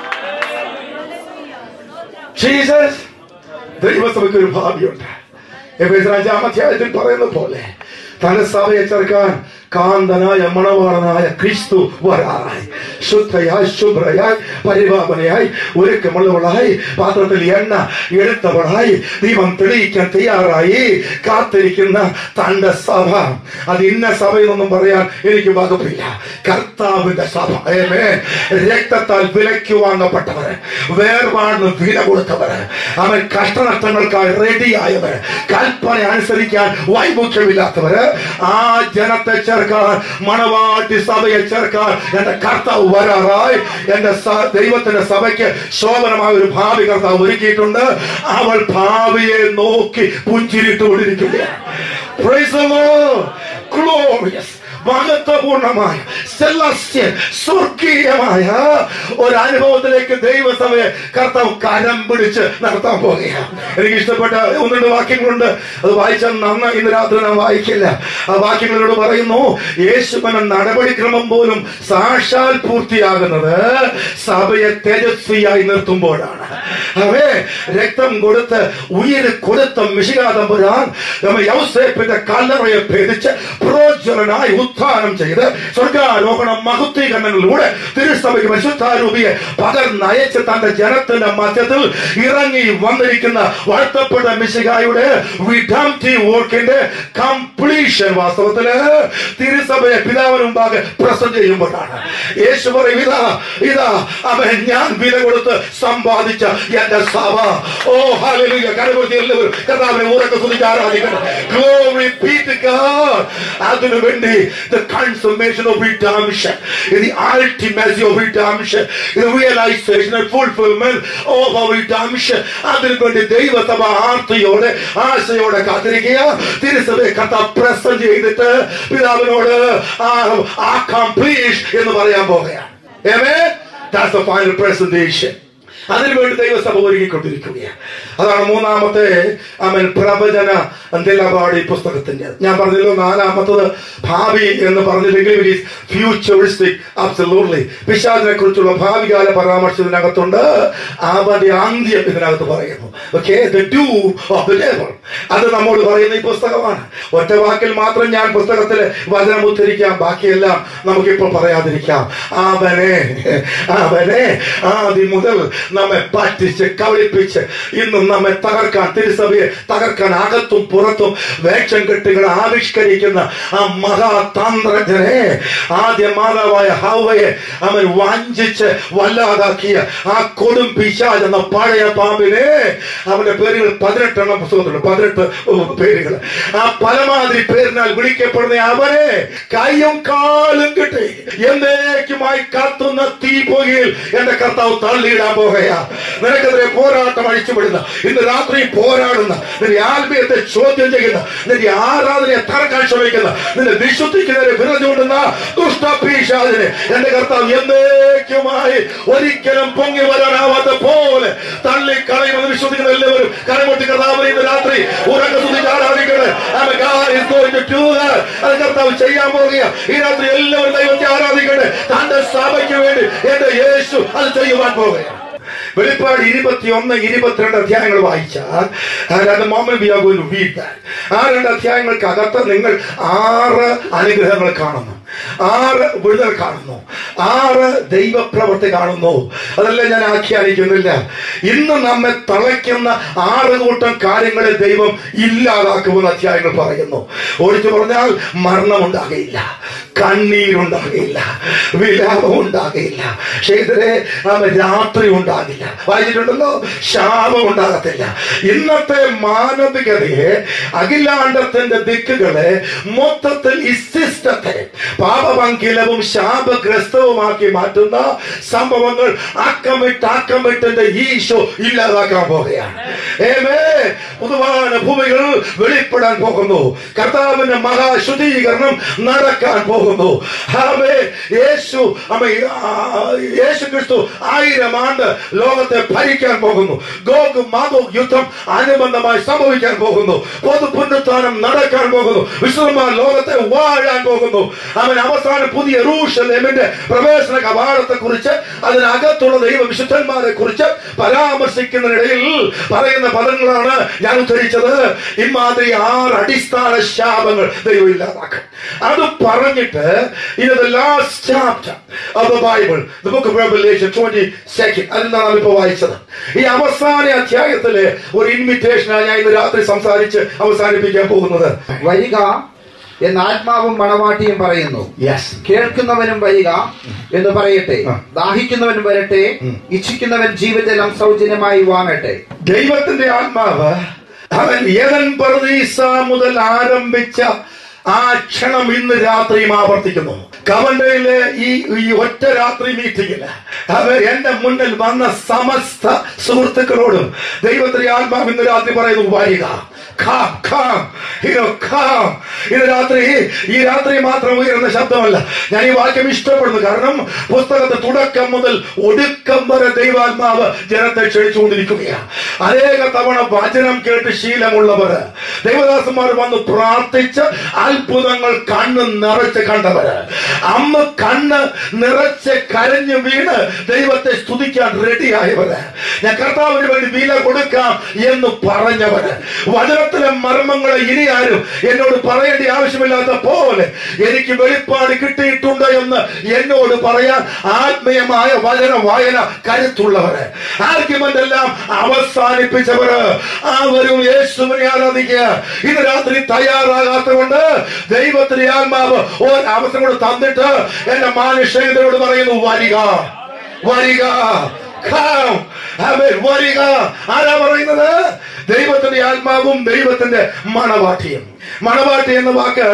ജീസസ് ദൈവസഭയ്ക്ക് ഒരു ഭാവിയുണ്ട് എഫേസ് അഞ്ചാം അധ്യായത്തിൽ പറയുന്ന പോലെ തന്റെ സഭയെ ചേർക്കാൻ കാന്തനായ മണവാളനായ ക്രിസ്തു വരാറായി ശുദ്ധയായി ശുഭ്രയായി പരിപാപനയായി ഒരുക്കമുള്ളവളായി പാത്രത്തിൽ എണ്ണ എടുത്തവളായി ദീപം തെളിയിക്കാൻ തയ്യാറായി കാത്തിരിക്കുന്ന തന്റെ സഭ അത് ഇന്ന സഭയെന്നൊന്നും പറയാൻ എനിക്ക് വകുപ്പില്ല കർത്താവിന്റെ സഭ ഏമേ രക്തത്താൽ വിലയ്ക്ക് വാങ്ങപ്പെട്ടവര് വേർപാടിന് വില കൊടുത്തവര് അവൻ കഷ്ടനഷ്ടങ്ങൾക്കായി റെഡിയായവര് കൽപ്പന അനുസരിക്കാൻ വൈമുഖ്യമില്ലാത്തവര് ആ ജനത്തെ ചേർക്കാൻ മണവാട്ടി സഭയെ ചേർക്കാൻ എന്റെ കർത്താവ് വരാറായി എന്റെ സ- ദൈവത്തിന്റെ സഭയ്ക്ക് ശോഭനമായ ഒരു ഭാവി കർത്താവ് ഒരുക്കിയിട്ടുണ്ട് അവൾ ഭാവിയെ നോക്കി പുഞ്ചിരിട്ടുകൊണ്ടിരിക്കുകയാണ് Praise the Lord. Glorious. മഹത്വപൂർണമായ സെലസ്യൻ സ്വർഗീയമായ ഒരു അനുഭവത്തിലേക്ക് ദൈവസഭയെ കർത്താവ് കരം പിടിച്ച് നടത്താൻ പോകുകയാണ് എനിക്ക് ഇഷ്ടപ്പെട്ട ഒന്ന് രണ്ട് വാക്യങ്ങളുണ്ട് അത് വായിച്ചാൽ നന്ന ഇന്ന് രാത്രി ഞാൻ വായിക്കില്ല ആ വാക്യങ്ങളോട് പറയുന്നു യേശുവിന് നടപടിക്രമം പോലും സാക്ഷാൽ പൂർത്തിയാകുന്നത് സഭയെ തേജസ്വിയായി നിർത്തുമ്പോഴാണ് അവേ രക്തം കൊടുത്ത് ഉയിര് കൊടുത്ത മിഷികാതം പുരാൻ നമ്മ യൗസേപ്പിന്റെ കല്ലറയെ ഭേദിച്ച് പ്രോജ്വലനായി ഉത്ഥാനം ചെയ്ത് സ്വർഗാരോഹണ മഹത്വീകരണങ്ങളിലൂടെ തിരുസഭയ്ക്ക് പരിശുദ്ധാരൂപിയെ പകർന്നയച്ച് തന്റെ ജനത്തിന്റെ മധ്യത്തിൽ ഇറങ്ങി വന്നിരിക്കുന്ന വാഴ്ത്തപ്പെട്ട മിശികായുടെ വിഡംറ്റി വർക്കിന്റെ കംപ്ലീഷൻ വാസ്തവത്തില് തിരുസഭയെ പിതാവിന് മുമ്പാകെ പ്രസന്റ് ചെയ്യുമ്പോഴാണ് യേശു പറയും ഇതാ ഇതാ അവൻ ഞാൻ വില കൊടുത്ത് സമ്പാദിച്ച എന്റെ സഭ ഓ ഹാലലുയ കരകുത്തി എല്ലാവരും കർത്താവിനെ ഊരൊക്കെ സ്തുതിച്ച് ആരാധിക്കണം ഗ്ലോറി ബി ടു ഗോഡ് അതിനു വേണ്ടി the consummation of redemption the ultimacy of redemption the realization and fulfillment of our redemption അതിനു വേണ്ടി ദൈവസഭ ആർത്തിയോടെ ആശയോടെ കാത്തിരിക്കുക തിരുസഭയെ കഥ പ്രസന്റ് ചെയ്തിട്ട് പിതാവിനോട് ആ കംപ്ലീഷ് എന്ന് പറയാൻ പോകുകയാണ് Amen? That's the final presentation. അതിനുവേണ്ടി ദൈവസഭ ഒരുങ്ങിക്കൊണ്ടിരിക്കുകയാണ് അതാണ് മൂന്നാമത്തെ അവൻ പ്രവചന നിലപാട് ഈ പുസ്തകത്തിന്റെ ഞാൻ പറഞ്ഞല്ലോ നാലാമത്തത് ഭാവി എന്ന് പറഞ്ഞില്ലെങ്കിൽ ഇറ്റ് ഈസ് ഫ്യൂച്ചറിസ്റ്റിക് അബ്സലൂട്ട്ലി പിശാചിനെ കുറിച്ചുള്ള ഭാവികാല പരാമർശം ഇതിനകത്തുണ്ട് അവന്റെ അന്ത്യം ഇതിനകത്ത് പറയുന്നു ഓക്കെ അത് നമ്മോട് പറയുന്ന ഈ പുസ്തകമാണ് ഒറ്റ വാക്കിൽ മാത്രം ഞാൻ പുസ്തകത്തിലെ വചനം ഉദ്ധരിക്കാം ബാക്കിയെല്ലാം നമുക്കിപ്പോൾ പറയാതിരിക്കാം അവനെ അവനെ ആദ്യം മുതൽ നമ്മെ പറ്റിച്ച് കവളിപ്പിച്ച് ഇന്നും നമ്മെ തകർക്കാൻ തിരുസഭയെ തകർക്കാൻ അകത്തും പുറത്തും വേഷം കെട്ടുകൾ ആവിഷ്കരിക്കുന്ന ആ മഹാതന്ത്രജ്ഞനെ ആദ്യ മാതാവായ ഹൗവയെ അവൻ വഞ്ചിച്ച് വല്ലാതാക്കിയ ആ കൊടും പിശാജ് എന്ന പഴയ പാമ്പിനെ അവന്റെ പേരുകൾ പതിനെട്ടെണ്ണം പുസ്തകത്തിലുണ്ട് പതിനെട്ട് പേരുകൾ ആ പലമാതിരി പേരിനാൽ വിളിക്കപ്പെടുന്ന അവനെ കൈയും കാലും കിട്ടി എന്നേക്കുമായി കത്തുന്ന തീ പുകയിൽ എന്റെ കർത്താവ് തള്ളിയിടാൻ പോകുകയാ നിനക്കെതിരെ പോരാട്ടം അഴിച്ചുവിടുന്ന ഇന്ന് രാത്രി പോരാടുന്ന നിന്റെ ആത്മീയത്തെ ചോദ്യം ചെയ്യുന്ന നിന്റെ ആരാധനയെ തറക്കാൻ ശ്രമിക്കുന്ന നിന്റെ വിശുദ്ധിക്ക് നേരെ വിരൽ ചൂണ്ടുന്ന ദുഷ്ടപീശാദിനെ എന്റെ കർത്താവ് എന്നേക്കുമായി ഒരിക്കലും പൊങ്ങി വരാനാവാത്ത പോലെ തള്ളിക്കളയുമെന്ന് വിശ്വസിക്കുന്ന എല്ലാവരും കരമുട്ടി കർത്താവിനെ ഇന്ന് രാത്രി ഉറക്ക സ്തുതിച്ച് ആരാധിക്കണേ ആമേൻ. God is going to do that. അത് കർത്താവ് ചെയ്യാൻ പോകുക ഈ രാത്രി എല്ലാവരും ദൈവത്തെ ആരാധിക്കട്ടെ തന്റെ സഭയ്ക്ക് വേണ്ടി എന്റെ യേശു അത് ചെയ്യുവാൻ പോവുകയാണ് വെളിപ്പാട് ഇരുപത്തിയൊന്ന് ഇരുപത്തിരണ്ട് അധ്യായങ്ങൾ വായിച്ചാൽ രണ്ട് മോമൻ വിയാകുന്നു വീട്ട് ആ രണ്ട് അധ്യായങ്ങൾക്കകത്ത് നിങ്ങൾ ആറ് അനുഗ്രഹങ്ങൾ കാണുന്നു ആറ് വിടുതൽ കാണുന്നു ആറ് ദൈവപ്രവൃത്തി കാണുന്നു അതല്ല ഞാൻ ആഖ്യാനിക്കുന്നില്ല ഇന്ന് നമ്മെ തളയ്ക്കുന്ന ആറ് കൂട്ടം കാര്യങ്ങളെ ദൈവം ഇല്ലാതാക്കുമെന്ന് അധ്യായങ്ങൾ പറയുന്നു ഒഴിച്ചു പറഞ്ഞാൽ മരണമുണ്ടാകയില്ല കണ്ണീരുണ്ടാകയില്ല വിലാപം ഉണ്ടാകയില്ല ക്ഷേത്രെ രാത്രി ഉണ്ടാകില്ല വായിച്ചിട്ടുണ്ടല്ലോ ശാപം ഉണ്ടാകത്തില്ല ഇന്നത്തെ മാനവികതയെ അഖിലാണ്ടത്തിന്റെ ദിക്കുകളെ മൊത്തത്തിൽ ഈ സിസ്റ്റത്തെ പാപപങ്കിലവും ശാപഗ്രസ്തവുമാക്കി മാറ്റുന്ന സംഭവങ്ങൾ അക്കമിട്ട് അക്കമിട്ടിന്റെ ഈശോ ഇല്ലാതാക്കാൻ പോകുകയാണ് ഏമേ പുതുവാന ഭൂമികൾ വെളിപ്പെടാൻ പോകുന്നു കർത്താവിന്റെ മഹാശുദ്ധീകരണം നടക്കാൻ പോകുന്നു ആമേ യേശു അമ്മ യേശു ക്രിസ്തു ആയിരം ആണ്ട് ലോകത്തെ ഭരിക്കാൻ പോകുന്നു ഗോഗ് മാഗോഗ് യുദ്ധം അനുബന്ധമായി സംഭവിക്കാൻ പോകുന്നു പൊതു പുനരുത്ഥാനം നടക്കാൻ പോകുന്നു വിശ്വമാർ ലോകത്തെ വാഴാൻ പോകുന്നു അവൻ അവസാനം പുതിയ റൂഷലേമിന്റെ പ്രവേശന കവാടത്തെ കുറിച്ച് അതിനകത്തുള്ള ദൈവ വിശുദ്ധന്മാരെ കുറിച്ച് പരാമർശിക്കുന്നതിനിടയിൽ പറയുന്ന പദങ്ങളാണ് ഞാൻ ഉദ്ധരിച്ചത് ഇമാതിരി ആറ് അടിസ്ഥാന ശാപങ്ങൾ ദൈവം ഇല്ലാതാക്കും അത് പറഞ്ഞിട്ട് ഇത് the last chapter of the Bible the book of Revelation 22nd അതിൽ നാം ഇപ്പോൾ വായിച്ചത് ഈ അവസാന അധ്യായത്തിലെ ഒരു ഇൻവിറ്റേഷനാണ് ഞാൻ ഇന്ന് രാത്രി സംസാരിച്ച് അവസാനിപ്പിക്കാൻ പോകുന്നത് വരിക എന്ന് ആത്മാവും മണവാട്ടിയും പറയുന്നു യെസ് കേൾക്കുന്നവനും വരിക എന്ന് പറയട്ടെ ആ. ദാഹിക്കുന്നവനും വരട്ടെ ഉം. ഇച്ഛിക്കുന്നവൻ ജീവജലം സൗജന്യമായി വാങ്ങട്ടെ ദൈവത്തിന്റെ ആത്മാവ് അവൻ ഏതൻ പ്രതീസ മുതൽ ആരംഭിച്ച ആ ക്ഷണം ഇന്ന് രാത്രിയും ആവർത്തിക്കുന്നു കവണ്ടയിലെ ഈ ഈ ഒറ്റ രാത്രി മീറ്റിംഗില് അവർ എന്റെ മുന്നിൽ വന്ന സമസ്ത സുഹൃത്തുക്കളോടും ദൈവത്തിന്റെ ആത്മാവ് ഇന്ന് രാത്രി പറയുന്നു വരിക Come, come, you know, come. ഇന്ന് രാത്രി ഈ രാത്രി മാത്രം ഉയരുന്ന ശബ്ദമല്ല ഞാൻ ഈ വാക്യം ഇഷ്ടപ്പെടുന്നു കാരണം പുസ്തകത്തെ തുടക്കം മുതൽ ഒടുക്കം വരെ ദൈവാത്മാവ് ജനത്തെ ക്ഷണിച്ചുകൊണ്ടിരിക്കുകയാണ് അനേക തവണ വചനം കേട്ട് ശീലമുള്ളവര് ദൈവദാസന്മാർ വന്ന് പ്രാർത്ഥിച്ച് അത്ഭുതങ്ങൾ കണ്ണ് നിറച്ച് കണ്ടവര് അമ്മ കണ്ണ് നിറച്ച് കരഞ്ഞു വീണ് ദൈവത്തെ സ്തുതിക്കാൻ റെഡിയായവര് ഞാൻ കർത്താവിന് വേണ്ടി വില കൊടുക്കാം എന്ന് പറഞ്ഞവര് വചനത്തിലെ മർമ്മങ്ങളെ ഇനി ആരും എന്നോട് പറയേണ്ട ആവശ്യമില്ലാത്ത പോലെ എനിക്ക് വെളിപ്പാട് കിട്ടിയിട്ടുണ്ട് എന്ന് എന്നോട് പറയാൻ ആത്മീയമായ വചന വായന കരുത്തുള്ളവര് ആർഗ്യുമെന്റ് എല്ലാം അവസാനിപ്പിച്ചവര് അവരും യേശുവിനെ ആരാധിക്കുക ഇന്ന് രാത്രി തയ്യാറാകാത്തതുകൊണ്ട് ദൈവത്തിന് ആത്മാവ് ഒരു അവസരം കൂടെ തന്നിട്ട് എന്റെ മാനുഷ്യതയോട് പറയുന്നു വരിക വരിക Come. Amen. വരിക ആരാ പറയുന്നത് ദൈവത്തിന്റെ ആത്മാവും ദൈവത്തിന്റെ മണവാട്ടിയും മണവാട്ടി എന്ന വാക്ക്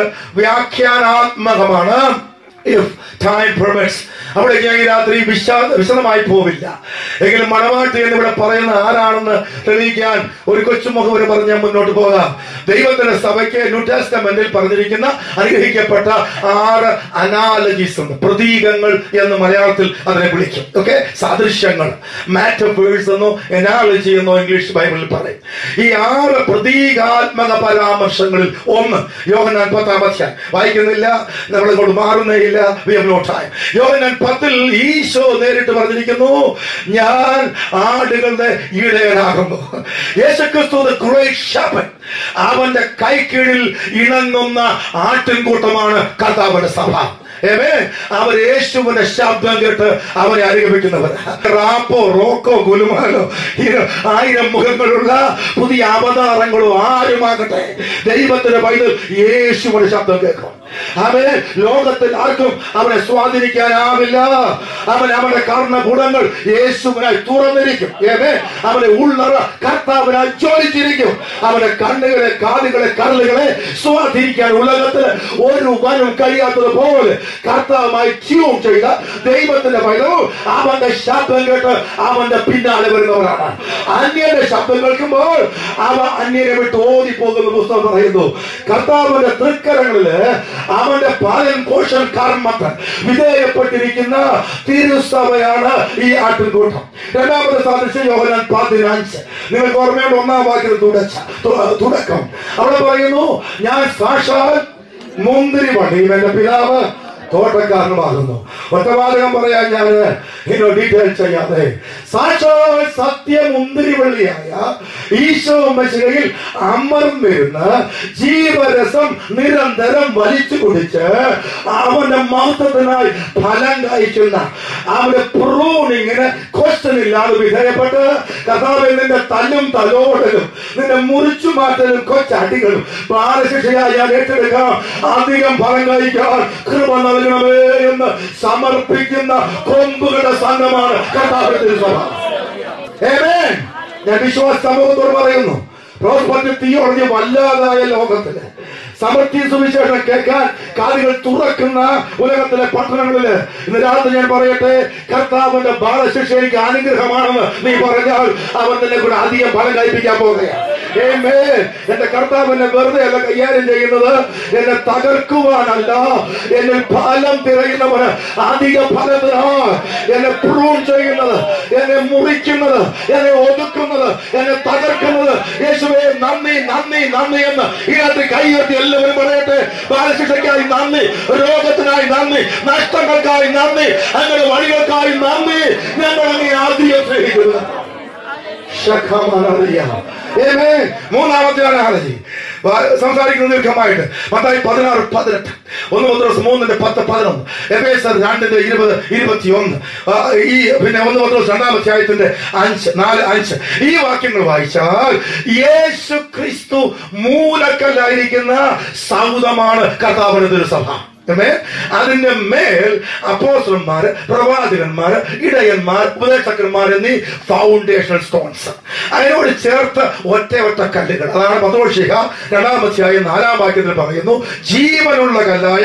വ്യാഖ്യാനാത്മകമാണ് ഇഫ് ടൈം പെർമിറ്റ്സ് അവിടേക്ക് ഞാൻ ഈ രാത്രി വിശാ വിശദമായി പോവില്ല എങ്കിലും മണവാട്ടി എന്നിവിടെ പറയുന്ന ആരാണെന്ന് തെളിയിക്കാൻ ഒരു കൊച്ചുമുഖവരെ പറഞ്ഞ് ഞാൻ മുന്നോട്ട് പോകാം ദൈവത്തിന്റെ സഭയ്ക്ക് ന്യൂ ടെസ്റ്റമെന്റിൽ പറഞ്ഞിരിക്കുന്ന അനുഗ്രഹിക്കപ്പെട്ട ആറ് അനാലജീസ് ഉണ്ട് പ്രതീകങ്ങൾ എന്ന് മലയാളത്തിൽ അതിനെ വിളിക്കും ഓക്കെ സാദൃശ്യങ്ങൾ മാറ്റഫേഴ്സ് എന്നോ എനാലജി എന്നോ ഇംഗ്ലീഷ് ബൈബിളിൽ പറയും ഈ ആറ് പ്രതീകാത്മക പരാമർശങ്ങളിൽ ഒന്ന് യോഹന്നാൻ പത്താം അധ്യായം വായിക്കുന്നില്ല നമ്മൾ ഇങ്ങോട്ട് മാറുന്നേയില്ല we have no time Yohannan പത്തിൽ ഈശോ നേരിട്ട് പറഞ്ഞിരിക്കുന്നു ഞാൻ ആടുകളുടെ ഇടയനാകുന്നു യേശുക്രിസ്തു the great shepherd അവന്റെ കൈക്കീഴിൽ ഇണങ്ങുന്ന ആട്ടിൻകൂട്ടമാണ് കർത്താവിന്റെ സഭ ഏമേ അവർ യേശുവിന്റെ ശബ്ദം കേട്ട് അവരെ അനുഗമിക്കുന്നവർ റാപ്പോ റോക്കോ ഗുലുമാലോ ഇത് ആയിരം മുഖങ്ങളുള്ള പുതിയ അവതാരങ്ങളോ ആരുമാകട്ടെ ദൈവത്തിന്റെ പൈതൽ യേശുവിന്റെ ശബ്ദം കേൾക്കും അവൻ ലോകത്തിൽ ആർക്കും അവനെ സ്വാധീനിക്കാനാവില്ല അവൻ അവന്റെ കർണഗുണങ്ങൾ യേശുവിനായി തുറന്നിരിക്കും ഏമേ അവനെ ഉള്ളറ കർത്താവിനായി ജ്വലിച്ചിരിക്കും അവന്റെ കണ്ണുകളെ കാലുകളെ കരളുകളെ സ്വാധീനിക്കാൻ ഉലകത്തിൽ ഒരു വനും കഴിയാത്തത് പോലെ കർത്താവുമായി ട്യൂൺ ചെയ്ത ദൈവത്തിന്റെ പൈതവും അവന്റെ ശബ്ദം കേട്ട് അവന്റെ പിന്നാലെ വരുന്നവരാണ് അന്യന്റെ ശബ്ദം കേൾക്കുമ്പോൾ അവ അന്യനെ വിട്ട് ഓടിപ്പോകുന്ന പുസ്തകം പറയുന്നു കർത്താവിന്റെ തൃക്കരങ്ങളില് അവന്റെ പാലൻ പോഷൻ കർമ്മത്തിൽ വിധേയപ്പെട്ടിരിക്കുന്ന തിരുസഭയാണ് ഈ ആട്ടിൻകൂട്ടം രണ്ടാമത്തെ സാദൃശ്യം യോഹനാൻ പതിനഞ്ച് നിങ്ങൾക്ക് ഓർമ്മയുണ്ട് ഒന്നാം വാക്കിൽ തുടച്ച തു- തുടക്കം അവിടെ പറയുന്നു ഞാൻ സാക്ഷാൽ മുന്തിരി വണ്ടിയും എന്റെ പിതാവ് തോട്ടക്കാരനുമാകുന്നു ഒറ്റവാചകം പറയാൻ ഞാൻ ഇന്നോ ഡീറ്റെയിൽ ചെയ്യാതെ സാക്ഷാൽ സത്യമുന്തിരിവള്ളിയായ ഈശോ മശികയിൽ അമർന്നിരുന്ന് ജീവരസം നിരന്തരം വലിച്ചു കുടിച്ച് അവന്റെ മഹത്വത്തിനായി ഫലം കഴിക്കുന്ന അവന്റെ പ്രൂണിങ്ങിന് ക്വസ്റ്റൻ ഇല്ലാതെ വിധേയപ്പെട്ട് കഥാവിൽ നിന്റെ തല്ലും തലോടലും നിന്റെ മുറിച്ചു മാറ്റലും കൊച്ചടികളും ബാലശിക്ഷയായി ഞാൻ ഏറ്റെടുക്കാം അധികം ഫലം കഴിക്കാൻ കൃപ നൽകണമേ എന്ന് സമർപ്പിക്കുന്ന കൊമ്പുകളുടെ സംഘമാണ് കർത്താവിന്റെ തിരുസഭ Amen. ഞാൻ വിശ്വാസ സമൂഹത്തോട് പറയുന്നു പ്രോസ്പെക്ട് തിയോളജി വല്ലാതായ ലോകത്തില് സമൃദ്ധി സുവിശേഷം കേൾക്കാൻ കാലുകൾ തുറക്കുന്ന ഉലകത്തിലെ പട്ടണങ്ങളില് ഇന്ന് രാത്രി ഞാൻ പറയട്ടെ കർത്താവിന്റെ ബാലശിക്ഷ എനിക്ക് അനുഗ്രഹമാണെന്ന് നീ പറഞ്ഞാൽ അവൻ നിന്നെ കൂടെ അധികം ഫലം കഴിപ്പിക്കാൻ പോകുകയാണ് Amen. എന്റെ കർത്താവ് എന്നെ വെറുതെ അല്ല കൈകാര്യം ചെയ്യുന്നത് എന്നെ തകർക്കുവാനല്ല എന്നെ ഫലം തിരയുന്നവന് അധിക ഫലത്തിനാ എന്നെ പ്രൂൺ ചെയ്യുന്നത് എന്നെ മുറിക്കുന്നത് എന്നെ ഒതുക്കുന്നത് എന്നെ തകർക്കുന്നത് യേശുവേ നന്ദി നന്ദി നന്ദി എന്ന് ഈ രാത്രി കൈയുയർത്തി എല്ലാവരും പറയട്ടെ ബാലശിക്ഷയ്ക്കായി നന്ദി രോഗത്തിനായി നന്ദി നഷ്ടങ്ങൾക്കായി നന്ദി അങ്ങനെ വഴികൾക്കായി നന്ദി ഞങ്ങൾ അങ്ങേ ആദ്യം സ്നേഹിക്കുന്നത് ശഖമനറിയ. Amen. മൂന്നാമത്തെ അനാലജി സംസാരിക്കുന്ന ദീർഘമായിട്ട് പത്തായി പതിനാറ് പതിനെട്ട് ഒന്ന് പത്രോസ് മൂന്നിന്റെ പത്ത് പതിനൊന്ന് എഫേസർ രണ്ടിന്റെ ഇരുപത് ഇരുപത്തി ഒന്ന് ഈ പിന്നെ ഒന്ന് പത്രോസ് രണ്ടാം അധ്യായത്തിന്റെ അഞ്ച് നാല് അഞ്ച് ഈ വാക്യങ്ങൾ വായിച്ചാൽ യേശു ക്രിസ്തു മൂലക്കല്ലായിരിക്കുന്ന സൗദമാണ് കർത്താവിന് തിരുസഭ Amen. അതിന്റെ മേൽ അപ്പോസ്റ്റലന്മാര് പ്രവാചകന്മാര് ഇടയന്മാർ ഉപദേശകന്മാർ എന്നീ ഫൗണ്ടേഷണൽ സ്റ്റോൺസ് അതിനോട് ചേർത്ത് ഒറ്റ ഒറ്റ കല്ലുകൾ അതാണ് പത്തോഷിക രണ്ടാമത്തെയായ നാലാം വാക്യത്തിൽ പറയുന്നു ജീവനുള്ള കല്ലായ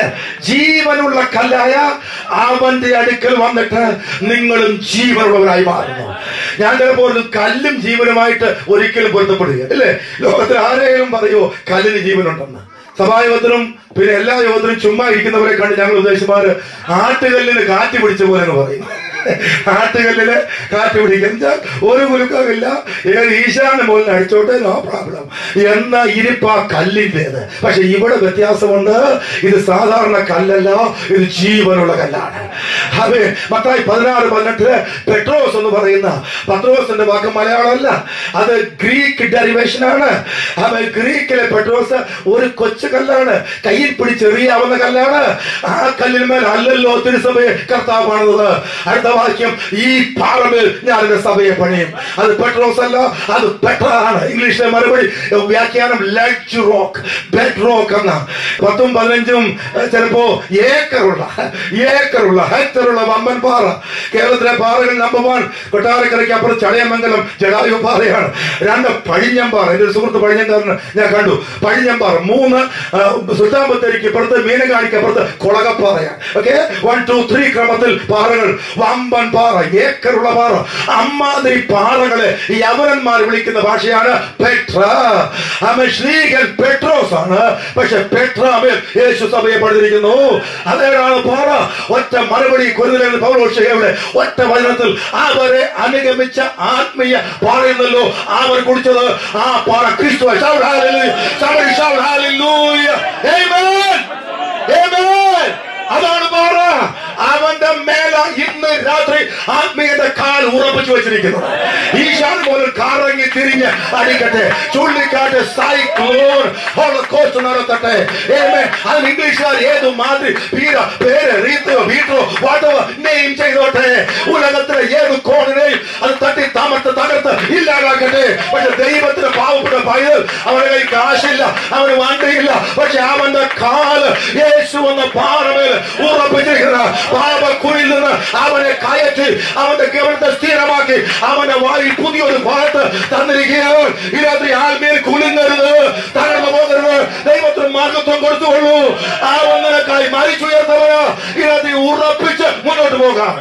ജീവനുള്ള കല്ലായ അവന്റെ അടുക്കൽ വന്നിട്ട് നിങ്ങളും ജീവനുള്ളവരായി മാറുന്നു ഞാൻ ചിലപ്പോൾ ഒരു കല്ലും ജീവനുമായിട്ട് ഒരിക്കലും പൊരുത്തപ്പെടുക അല്ലേ ലോകത്തിൽ ആരെങ്കിലും പറയുമോ കല്ലിന് ജീവനുണ്ടെന്ന് സഭായോഗത്തിലും പിന്നെ എല്ലാ യോഗത്തിലും ചുമ്മാ ഇരിക്കുന്നവരെ കണ്ട് ഞങ്ങൾ ഉദ്ദേശിമാര് ആട്ടുകല്ലിന് കാറ്റ് പിടിച്ച പോലെ എന്ന് പറയും ആട്ടുകല്ലിന് കാറ്റ് പിടിക്കും എന്നുവെച്ചാൽ ഒരു കുലുക്കമില്ല ഏത് ഈശാന്റെ മുകളിൽ അടിച്ചോട്ടെ നോ പ്രോബ്ലം എന്ന ഇരിപ്പ് ആ കല്ലിൻ്റെത് പക്ഷെ ഇവിടെ വ്യത്യാസമുണ്ട് ഇത് സാധാരണ കല്ലല്ല ഇത് ജീവനുള്ള കല്ലാണ് അതെ മത്തായി പതിനാറ് പതിനെട്ട് പെട്രോസ് എന്ന് പറയുന്ന പത്രോസിന്റെ വാക്ക് മലയാളമല്ല അത് ഗ്രീക്ക് ഡെറിവേഷൻ ആണ് അവ ഗ്രീക്കിലെ പെട്രോസ് ഒരു കൊച്ചു കല്ലാണ് കയ്യിൽ പിടിച്ചെറിയാവുന്ന കല്ലാണ് ആ കല്ലിന്മേൽ അല്ലല്ലോ തിരുസഭയെ കർത്താവ് പണിതത് അടുത്ത വാക്യം ഈ പാറമേൽ ഞാൻ എന്റെ സഭയെ പണിയും അത് പെട്രോസ് അല്ല അത് പെട്രാണ് ഇംഗ്ലീഷിലെ മറുപടി വ്യാഖ്യാനം ലൈറ്റ് റോക്ക് ബെഡ് റോക്ക് എന്ന പത്തും പതിനഞ്ചും ഏഹ്, ചിലപ്പോ ഏക്കറുള്ള ഏക്കറുള്ള ഹെക്ടറുള്ള വമ്പൻ പാറ കേരളത്തിലെ പാറകൾ നമ്പർ വൺ കൊട്ടാരക്കരയ്ക്ക് അപ്പുറം ചടയമംഗലം ജടായു പാറയാണ് രണ്ട് പഴിഞ്ഞമ്പാറ എന്റെ ഒരു സുഹൃത്ത് പഴിഞ്ഞങ്കാരന് ഞാൻ കണ്ടു പഴിഞ്ഞമ്പാറ മൂന്ന് സുൽത്താമ്പത്തേരിക്ക് ഇപ്പുറത്ത് മീനങ്ങാടിക്ക് അപ്പുറത്ത് കുളകപ്പാറയാണ് ഓക്കെ വൺ ടു ത്രീ ക്രമത്തിൽ പാറകൾ വമ്പൻ പാറ ഏക്കറുള്ള പാറ അമ്മാതിരി പാറകളെ ഈ യവനന്മാർ വിളിക്കുന്ന ഭാഷയാണ് പെട്ര ആമേൻ ശ്രീകൻ പെട്രോസ് ആണ് പക്ഷെ പെട്രാമേൽ യേശു സഭയെ പണിതിരിക്കുന്നു അതേതാണ് പാറ ഒറ്റ മറുപടി കുരുതലെന്ന് പൗരോഷയുടെ ഒറ്റ വചനത്തിൽ അവരെ അനുഗമിച്ച ആത്മീയ പാറയെന്നല്ലോ അവർ കുടിച്ചത് ആ പാറ ക്രിസ്തു Shout hallelujah. Somebody shout hallelujah. Amen. Amen. അതാണ് പാറ അവന്റെ മേല ഇന്ന് രാത്രി ആത്മീയത കാൽ ഉറപ്പിച്ചു വെച്ചിരിക്കുന്നത് ഈശാൻ പോലും കറങ്ങി തിരിഞ്ഞ് അടിക്കട്ടെ ചുള്ളിക്കാട്ട് സൈക്ലോൺ ഹോളോകോസ്റ്റ് നടത്തട്ടെ Amen. അതിന് ഇംഗ്ലീഷുകാർ ഏത് മാതിരി പീര പേര് റീത്തോ വീട്ടോ വാട്ടോ നെയിം ചെയ്തോട്ടെ ഉലകത്തിലെ ഏത് കോണിനെയും അത് തട്ടി താമർത്ത് തകർത്ത് ഇല്ലാതാക്കട്ടെ പക്ഷെ ദൈവത്തിന് പാവപ്പെട്ട പൈതൽ അവന്റെ കൈ കാശില്ല അവന് വണ്ടിയില്ല പക്ഷെ അവന്റെ കാല് യേശു എന്ന പാറമേൽ ഉറപ്പിച്ചിരിക്കുന്ന പാപക്കുഴിയിൽ നിന്ന് അവനെ കയറ്റി അവന്റെ ഗവനത്തെ സ്ഥിരമാക്കി അവന്റെ വായിൽ പുതിയൊരു ഭാഗത്ത് തന്നിരിക്കുകയാണ് ഈ രാത്രി ആത്മീയ കുലുങ്ങരുത് തകർന്നു പോകരുത് ദൈവത്തിന് മാർഗത്വം കൊടുത്തുകൊള്ളൂ ആ ഒന്നിനേക്കായി മരിച്ചുയർന്നവന് ഈ രാത്രി ഉറപ്പിച്ച് മുന്നോട്ട് പോകാം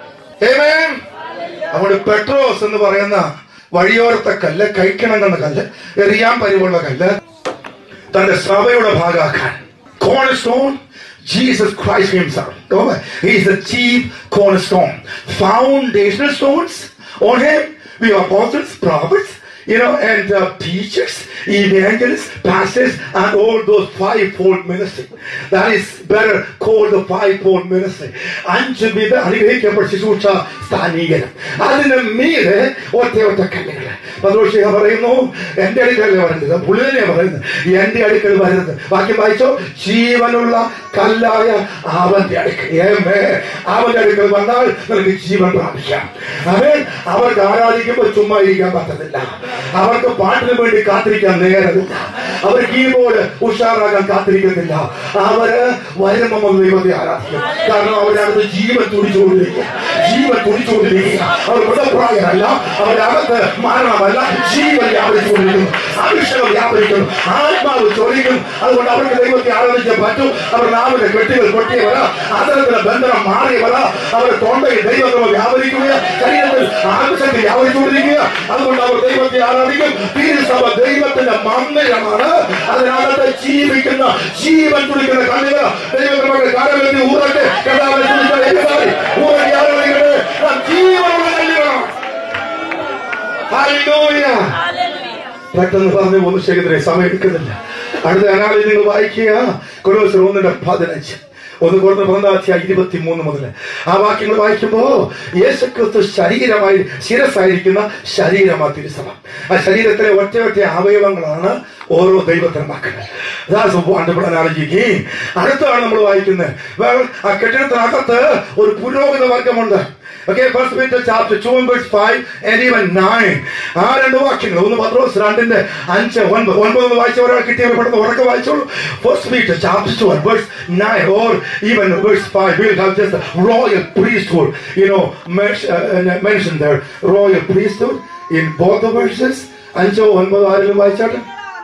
Amen. അവിടെ പെട്രോസ് എന്ന് പറയുന്ന വഴിയോരത്തെ കല്ല് കഴിക്കണമെന്ന കല്ല് എറിയാൻ പരിവുള്ള കല്ല് തന്റെ സഭയുടെ ഭാഗമാക്കാൻ cornerstone Jesus Christ himself Oh, he is the chief cornerstone foundational stones on him we have apostles prophets you know, and uh, teachers, evangelists, pastors, and all those five-fold ministry. That is better called the five-fold ministry. അഞ്ച് വിധ അനുഗ്രഹിക്കപ്പെട്ട ശുശ്രൂഷ സ്ഥാനീകരണം അതിന് മീതെ ഒറ്റ ഒറ്റ കല്ലുകൾ പദോഷിക പറയുന്നു എന്റെ അടുക്കൽ വരരുത് പുള്ളി തന്നെയാ പറയുന്നത് എന്റെ അടുക്കൽ വരരുത് ബാക്കി വായിച്ചോ ജീവനുള്ള കല്ലായ അവന്റെ അടുക്കൽ ഏമേ അവന്റെ അടുക്കൽ വന്നാൽ നിനക്ക് ജീവൻ പ്രാപിക്കാം അവൻ അവർക്ക് ആരാധിക്കുമ്പോൾ ചുമ്മാ ഇരിക്കാൻ പറ്റത്തില്ല അവർക്ക് പാട്ടിന് വേണ്ടി കാത്തിരിക്കാൻ നേരമില്ല അവർ കീബോർഡ് ഉഷാറാക്കാൻ കാത്തിരിക്കുന്നില്ല അവര് വരുമ്പോൾ വന്ന് ദൈവത്തെ ആരാധിക്കും കാരണം അവരകത്ത് ജീവൻ തുടിച്ചുകൊണ്ടിരിക്കുക ജീവൻ തുടിച്ചുകൊണ്ടിരിക്കുക അവർ മൃതപ്രായരല്ല അവരുടെ അകത്ത് മരണമല്ല ജീവൻ വ്യാപരിച്ചുകൊണ്ടിരിക്കുന്നു അഭിഷേകം വ്യാപരിക്കുന്നു ആത്മാവ് ചൊരിയും അതുകൊണ്ട് അവർക്ക് ദൈവത്തെ ആരാധിക്കാൻ പറ്റും അവർ നാവിലെ കെട്ടുകൾ കൊട്ടിയവര അതരത്തിലെ ബന്ധനം മാറിയവര അവരുടെ തൊണ്ടയിൽ ദൈവക്രമ വ്യാപരിക്കുക ശരീരത്തിൽ ആത്മശക്തി വ്യാപരിച്ചുകൊണ്ടിരിക്കുക അതുകൊണ്ട് അവർ ദൈവത്തെ ആരാധിക്കും തിരുസഭ ദൈവത്തിന്റെ മന്ദിരമാണ് അതിനകത്ത് ജീവിക്കുന്ന ജീവൻ തുടിക്കുന്ന കണ്ണുകൾ ദൈവക്രമയുടെ കാലങ്ങളിൽ ഊറട്ടെ കഥാവിനെ തുടിച്ചാൽ എല്ലാവരും ഊറട്ടെ ആരാധിക്കട്ടെ നാം ജീവനുള്ള കല്ലുകളാണ് Hallelujah. പെട്ടെന്ന് പറഞ്ഞു ഒന്ന് ശേഖരനെ സമയം എടുക്കുന്നില്ല അടുത്ത അനാളിൽ നിങ്ങൾ വായിക്കുക കൊലോസർ ഒന്നിന്റെ പതിനഞ്ച് ഒന്ന് കുറഞ്ഞ പതിനാഴ്ച ഇരുപത്തി മൂന്ന് മുതൽ ആ വാക്യങ്ങൾ വായിക്കുമ്പോ യേശുക്രിസ്തു ശരീരമായി ശിരസായിരിക്കുന്ന ശരീരമാ തിരുസഭ ആ ശരീരത്തിലെ ഒറ്റ ഒറ്റ അവയവങ്ങളാണ് ഓരോ ദൈവത്തിന് മക്കൾ അനാലോചിക്ക് അടുത്താണ് നമ്മൾ വായിക്കുന്നത് Well, ആ കെട്ടിടത്തിനകത്ത് ഒരു പുരോഹിത വർഗമുണ്ട് Okay, First Peter chapter 2 and verse 5 and even 9. ആ രണ്ട് വാക്യങ്ങൾ ഒന്ന് പത്രോസ് രണ്ടിന്റെ അഞ്ച് ഒൻപത് ഒൻപത് ഒന്ന് വായിച്ച ഒരാൾ കിട്ടിയ പെട്ടെന്ന് ഉറക്കെ വായിച്ചോളൂ first Peter chapter 2 and verse 9 or even verse 5 we'll have just a royal priesthood you know mention- uh, mentioned there royal priesthood in both the verses അഞ്ചോ ഒൻപതോ ആരെങ്കിലും വായിച്ചാട്ടെ